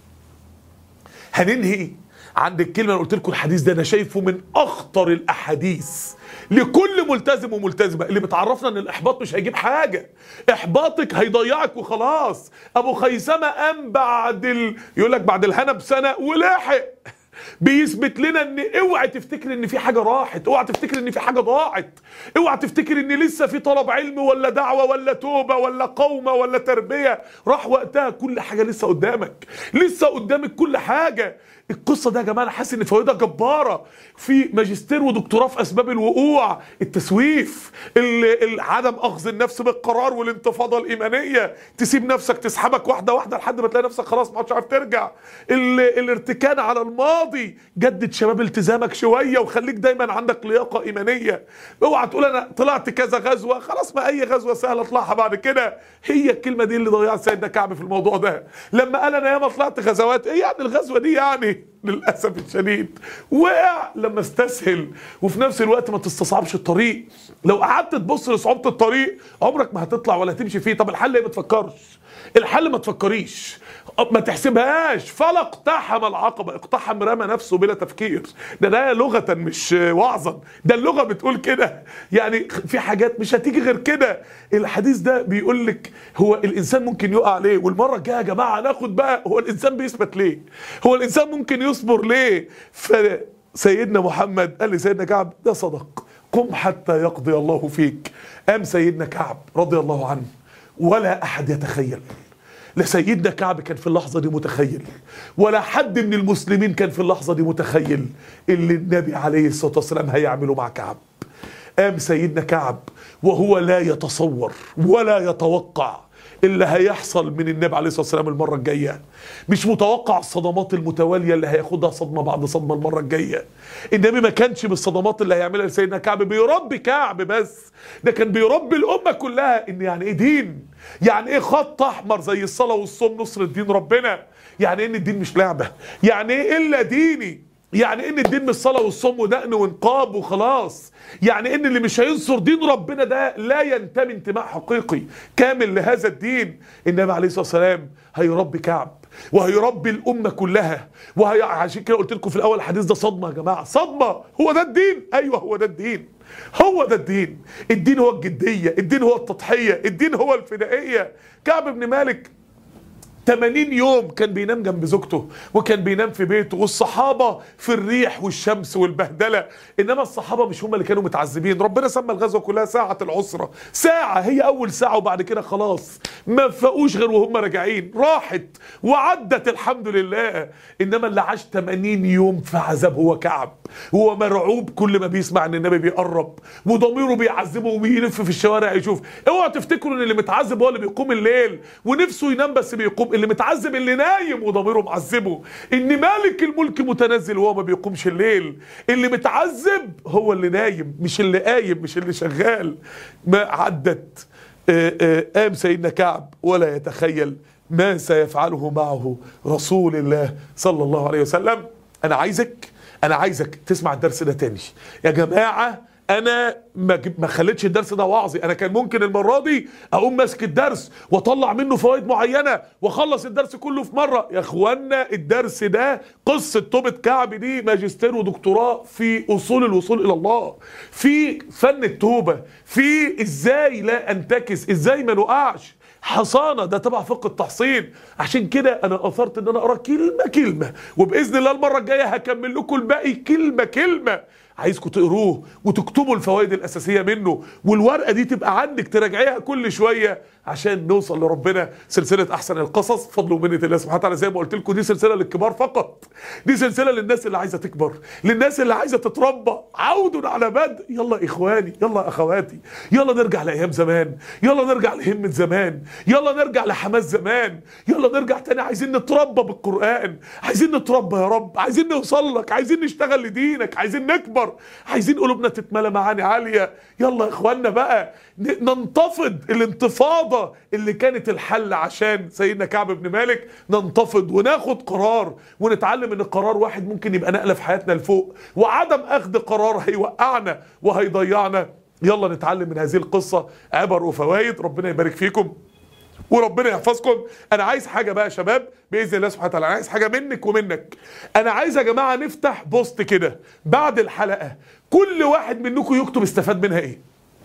هننهي عند الكلمه اللي قلت لكم الحديث ده انا شايفه من اخطر الاحاديث لكل ملتزم وملتزمه اللي بتعرفنا ان الاحباط مش هيجيب حاجه احباطك هيضيعك وخلاص ابو خيثمه قام بعد ال... يقول لك بعد الهنا بسنه ولحق بيثبت لنا ان اوعى تفتكر ان في حاجه راحت اوعى تفتكر ان في حاجه ضاعت اوعى تفتكر ان لسه في طلب علم ولا دعوه ولا توبه ولا قومه ولا تربيه راح وقتها كل حاجه لسه قدامك لسه قدامك كل حاجه القصه ده يا جماعه انا حاسس ان فوائدها جباره في ماجستير ودكتوراه في اسباب الوقوع التسويف ال- ال- عدم اخذ النفس بالقرار والانتفاضه الايمانيه تسيب نفسك تسحبك واحده واحده لحد ما تلاقي نفسك خلاص ما عادش عارف ترجع ال- الارتكان على الماضي جدد شباب التزامك شويه وخليك دايما عندك لياقه ايمانيه اوعى تقول انا طلعت كذا غزوه خلاص ما اي غزوه سهله اطلعها بعد كده هي الكلمه دي اللي ضيعت سيدنا كعب في الموضوع ده لما قال انا ياما طلعت غزوات ايه يعني الغزوه دي يعني للاسف الشديد وقع لما استسهل وفي نفس الوقت ما تستصعبش الطريق لو قعدت تبص لصعوبه الطريق عمرك ما هتطلع ولا تمشي فيه طب الحل ايه ما تفكرش الحل ما تفكريش ما تحسبهاش فلا اقتحم العقبة اقتحم رمى نفسه بلا تفكير ده ده لغة مش وعظا ده اللغة بتقول كده يعني في حاجات مش هتيجي غير كده الحديث ده بيقول لك هو الانسان ممكن يقع ليه والمرة الجاية يا جماعة هناخد بقى هو الانسان بيثبت ليه هو الانسان ممكن يصبر ليه فسيدنا محمد قال لسيدنا كعب ده صدق قم حتى يقضي الله فيك قام سيدنا كعب رضي الله عنه ولا احد يتخيل لا سيدنا كعب كان في اللحظه دي متخيل ولا حد من المسلمين كان في اللحظه دي متخيل اللي النبي عليه الصلاه والسلام هيعمله مع كعب قام سيدنا كعب وهو لا يتصور ولا يتوقع اللي هيحصل من النبي عليه الصلاه والسلام المره الجايه مش متوقع الصدمات المتواليه اللي هياخدها صدمه بعد صدمه المره الجايه النبي ما كانش بالصدمات اللي هيعملها لسيدنا كعب بيربي كعب بس ده كان بيربي الامه كلها ان يعني ايه دين يعني ايه خط احمر زي الصلاه والصوم نصر الدين ربنا يعني ايه ان الدين مش لعبه يعني ايه الا ديني يعني ان الدين مش صلاه والصوم ودقن وانقاب وخلاص يعني ان اللي مش هينصر دين ربنا ده لا ينتمي انتماء حقيقي كامل لهذا الدين النبي عليه الصلاه والسلام هيربي كعب وهيربي الامه كلها وهي عشان كده قلت لكم في الاول الحديث ده صدمه يا جماعه صدمه هو ده الدين ايوه هو ده الدين هو ده الدين الدين هو الجديه الدين هو التضحيه الدين هو الفدائيه كعب بن مالك 80 يوم كان بينام جنب زوجته وكان بينام في بيته والصحابه في الريح والشمس والبهدله انما الصحابه مش هم اللي كانوا متعذبين ربنا سمى الغزوه كلها ساعه العسره ساعه هي اول ساعه وبعد كده خلاص ما فاقوش غير وهم راجعين راحت وعدت الحمد لله انما اللي عاش 80 يوم في عذاب هو كعب هو مرعوب كل ما بيسمع ان النبي بيقرب وضميره بيعذبه وبيلف في الشوارع يشوف اوعوا تفتكروا ان اللي متعذب هو اللي بيقوم الليل ونفسه ينام بس بيقوم اللي متعذب اللي نايم وضميره معذبه ان مالك الملك متنزل وهو ما بيقومش الليل اللي متعذب هو اللي نايم مش اللي قايم مش اللي شغال ما عدت آه، آه، قام سيدنا كعب ولا يتخيل ما سيفعله معه رسول الله صلى الله عليه وسلم انا عايزك انا عايزك تسمع الدرس ده تاني يا جماعه انا ما جب- ما خليتش الدرس ده وعظي انا كان ممكن المره دي اقوم ماسك الدرس واطلع منه فوائد معينه واخلص الدرس كله في مره يا اخوانا الدرس ده قصه توبه كعب دي ماجستير ودكتوراه في اصول الوصول الى الله في فن التوبه في ازاي لا انتكس ازاي ما نقعش حصانه ده تبع فقه التحصين عشان كده انا اثرت ان انا اقرا كلمه كلمه وباذن الله المره الجايه هكمل لكم الباقي كلمه كلمه عايزكم تقروه وتكتبوا الفوائد الاساسيه منه والورقه دي تبقى عندك تراجعيها كل شويه عشان نوصل لربنا سلسله احسن القصص فضل ومنه الله سبحانه وتعالى زي ما قلت لكم دي سلسله للكبار فقط دي سلسله للناس اللي عايزه تكبر للناس اللي عايزه تتربى عود على بدء يلا اخواني يلا اخواتي يلا نرجع لايام زمان يلا نرجع لهمه زمان يلا نرجع لحماس زمان يلا نرجع تاني عايزين نتربى بالقران عايزين نتربى يا رب عايزين نوصل لك عايزين نشتغل لدينك عايزين نكبر عايزين قلوبنا تتملى معاني عاليه يلا يا اخوانا بقى ن- ننتفض الانتفاضه اللي كانت الحل عشان سيدنا كعب بن مالك ننتفض وناخد قرار ونتعلم ان قرار واحد ممكن يبقى نقله في حياتنا لفوق وعدم اخذ قرار هيوقعنا وهيضيعنا يلا نتعلم من هذه القصه عبر وفوائد ربنا يبارك فيكم وربنا يحفظكم انا عايز حاجه بقى يا شباب باذن الله سبحانه وتعالى انا عايز حاجه منك ومنك انا عايز يا جماعه نفتح بوست كده بعد الحلقه كل واحد منكم يكتب استفاد منها ايه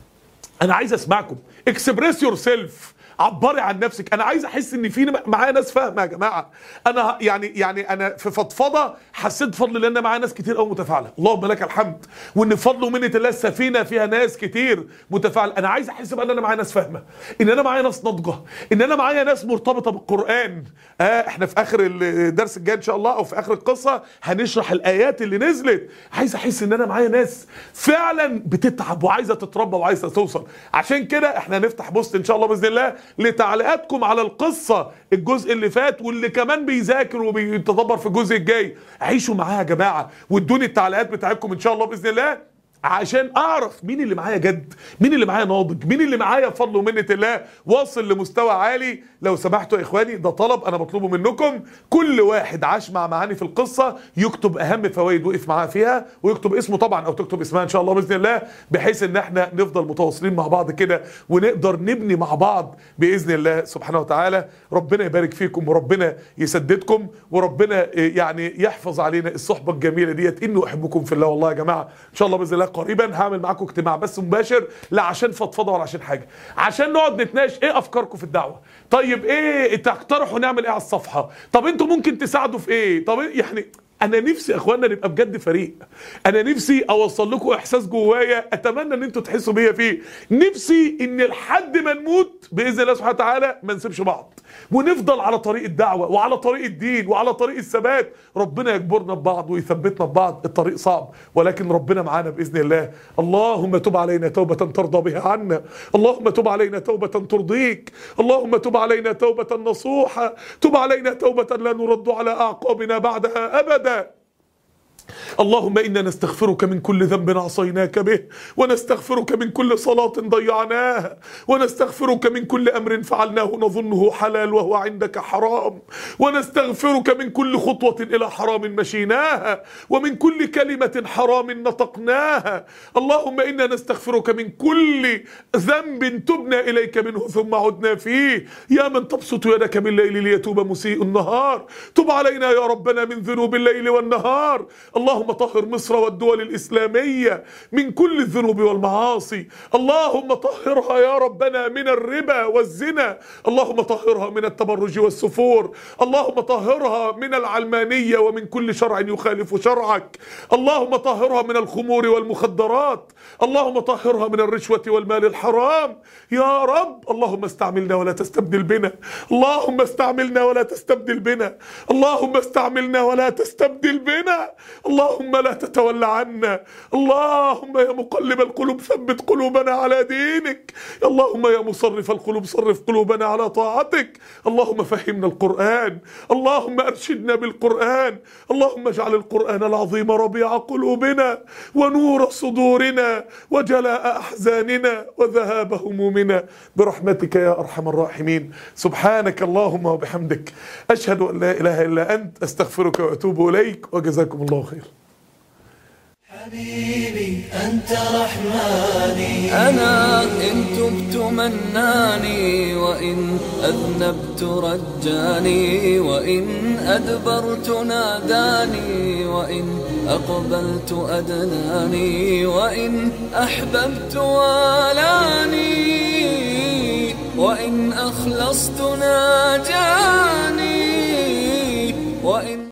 انا عايز اسمعكم اكسبريس يور سيلف عبري عن نفسك انا عايز احس ان في معايا ناس فاهمه يا جماعه انا يعني يعني انا في فضفضه حسيت بفضل الله ان معايا ناس كتير قوي متفاعله اللهم لك الحمد وان بفضل ومنه الله السفينه فيها ناس كتير متفاعله انا عايز احس بقى ان انا معايا ناس فاهمه ان انا معايا ناس ناضجه ان انا معايا ناس مرتبطه بالقران اه احنا في اخر الدرس الجاي ان شاء الله او في اخر القصه هنشرح الايات اللي نزلت عايز احس ان انا معايا ناس فعلا بتتعب وعايزه تتربى وعايزه توصل عشان كده احنا هنفتح بوست ان شاء الله باذن الله لتعليقاتكم على القصه الجزء اللي فات واللي كمان بيذاكر وبيتدبر في الجزء الجاي عيشوا معايا يا جماعه وادوني التعليقات بتاعتكم ان شاء الله باذن الله عشان اعرف مين اللي معايا جد مين اللي معايا ناضج مين اللي معايا بفضل ومنه الله واصل لمستوى عالي لو سمحتوا يا اخواني ده طلب انا بطلبه منكم كل واحد عاش مع معاني في القصه يكتب اهم فوائد وقف معاه فيها ويكتب اسمه طبعا او تكتب اسمها ان شاء الله باذن الله بحيث ان احنا نفضل متواصلين مع بعض كده ونقدر نبني مع بعض باذن الله سبحانه وتعالى ربنا يبارك فيكم وربنا يسددكم وربنا يعني يحفظ علينا الصحبه الجميله ديت انه احبكم في الله والله يا جماعه ان شاء الله باذن الله قريبا هعمل معاكم اجتماع بس مباشر لا عشان فضفضه ولا عشان حاجه عشان نقعد نتناقش ايه افكاركم في الدعوه طيب ايه تقترحوا نعمل ايه على الصفحه طب انتوا ممكن تساعدوا في ايه طب إيه؟ يعني انا نفسي يا اخوانا نبقى بجد فريق انا نفسي اوصل لكم احساس جوايا اتمنى ان انتوا تحسوا بيا فيه نفسي ان لحد ما نموت باذن الله سبحانه وتعالى ما نسيبش بعض ونفضل على طريق الدعوه وعلى طريق الدين وعلى طريق الثبات ربنا يجبرنا ببعض ويثبتنا ببعض الطريق صعب ولكن ربنا معانا باذن الله اللهم تب علينا توبه ترضى بها عنا اللهم تب علينا توبه ترضيك اللهم تب علينا توبه نصوحه تب علينا توبه لا نرد على اعقابنا بعدها ابدا اللهم انا نستغفرك من كل ذنب عصيناك به ونستغفرك من كل صلاه ضيعناها ونستغفرك من كل امر فعلناه نظنه حلال وهو عندك حرام ونستغفرك من كل خطوه الى حرام مشيناها ومن كل كلمه حرام نطقناها اللهم انا نستغفرك من كل ذنب تبنا اليك منه ثم عدنا فيه يا من تبسط يدك بالليل ليتوب مسيء النهار تب علينا يا ربنا من ذنوب الليل والنهار اللهم طهر مصر والدول الإسلامية من كل الذنوب والمعاصي اللهم طهرها يا ربنا من الربا والزنا اللهم طهرها من التبرج والسفور اللهم طهرها من العلمانية ومن كل شرع يخالف شرعك اللهم طهرها من الخمور والمخدرات اللهم طهرها من الرشوة والمال الحرام يا رب اللهم استعملنا ولا تستبدل بنا اللهم استعملنا ولا تستبدل بنا اللهم استعملنا ولا تستبدل بنا اللهم لا تتولى عنا اللهم يا مقلب القلوب ثبت قلوبنا على دينك اللهم يا مصرف القلوب صرف قلوبنا على طاعتك اللهم فهمنا القرآن اللهم أرشدنا بالقرآن اللهم اجعل القرآن العظيم ربيع قلوبنا ونور صدورنا وجلاء أحزاننا وذهاب همومنا برحمتك يا أرحم الراحمين سبحانك اللهم وبحمدك أشهد أن لا إله إلا أنت أستغفرك وأتوب إليك وجزاكم الله خير حبيبي أنت رحماني أنا إن تبت مناني وإن أذنبت رجاني وإن أدبرت ناداني وإن أقبلت أدناني وإن أحببت والاني وإن أخلصت ناجاني وإن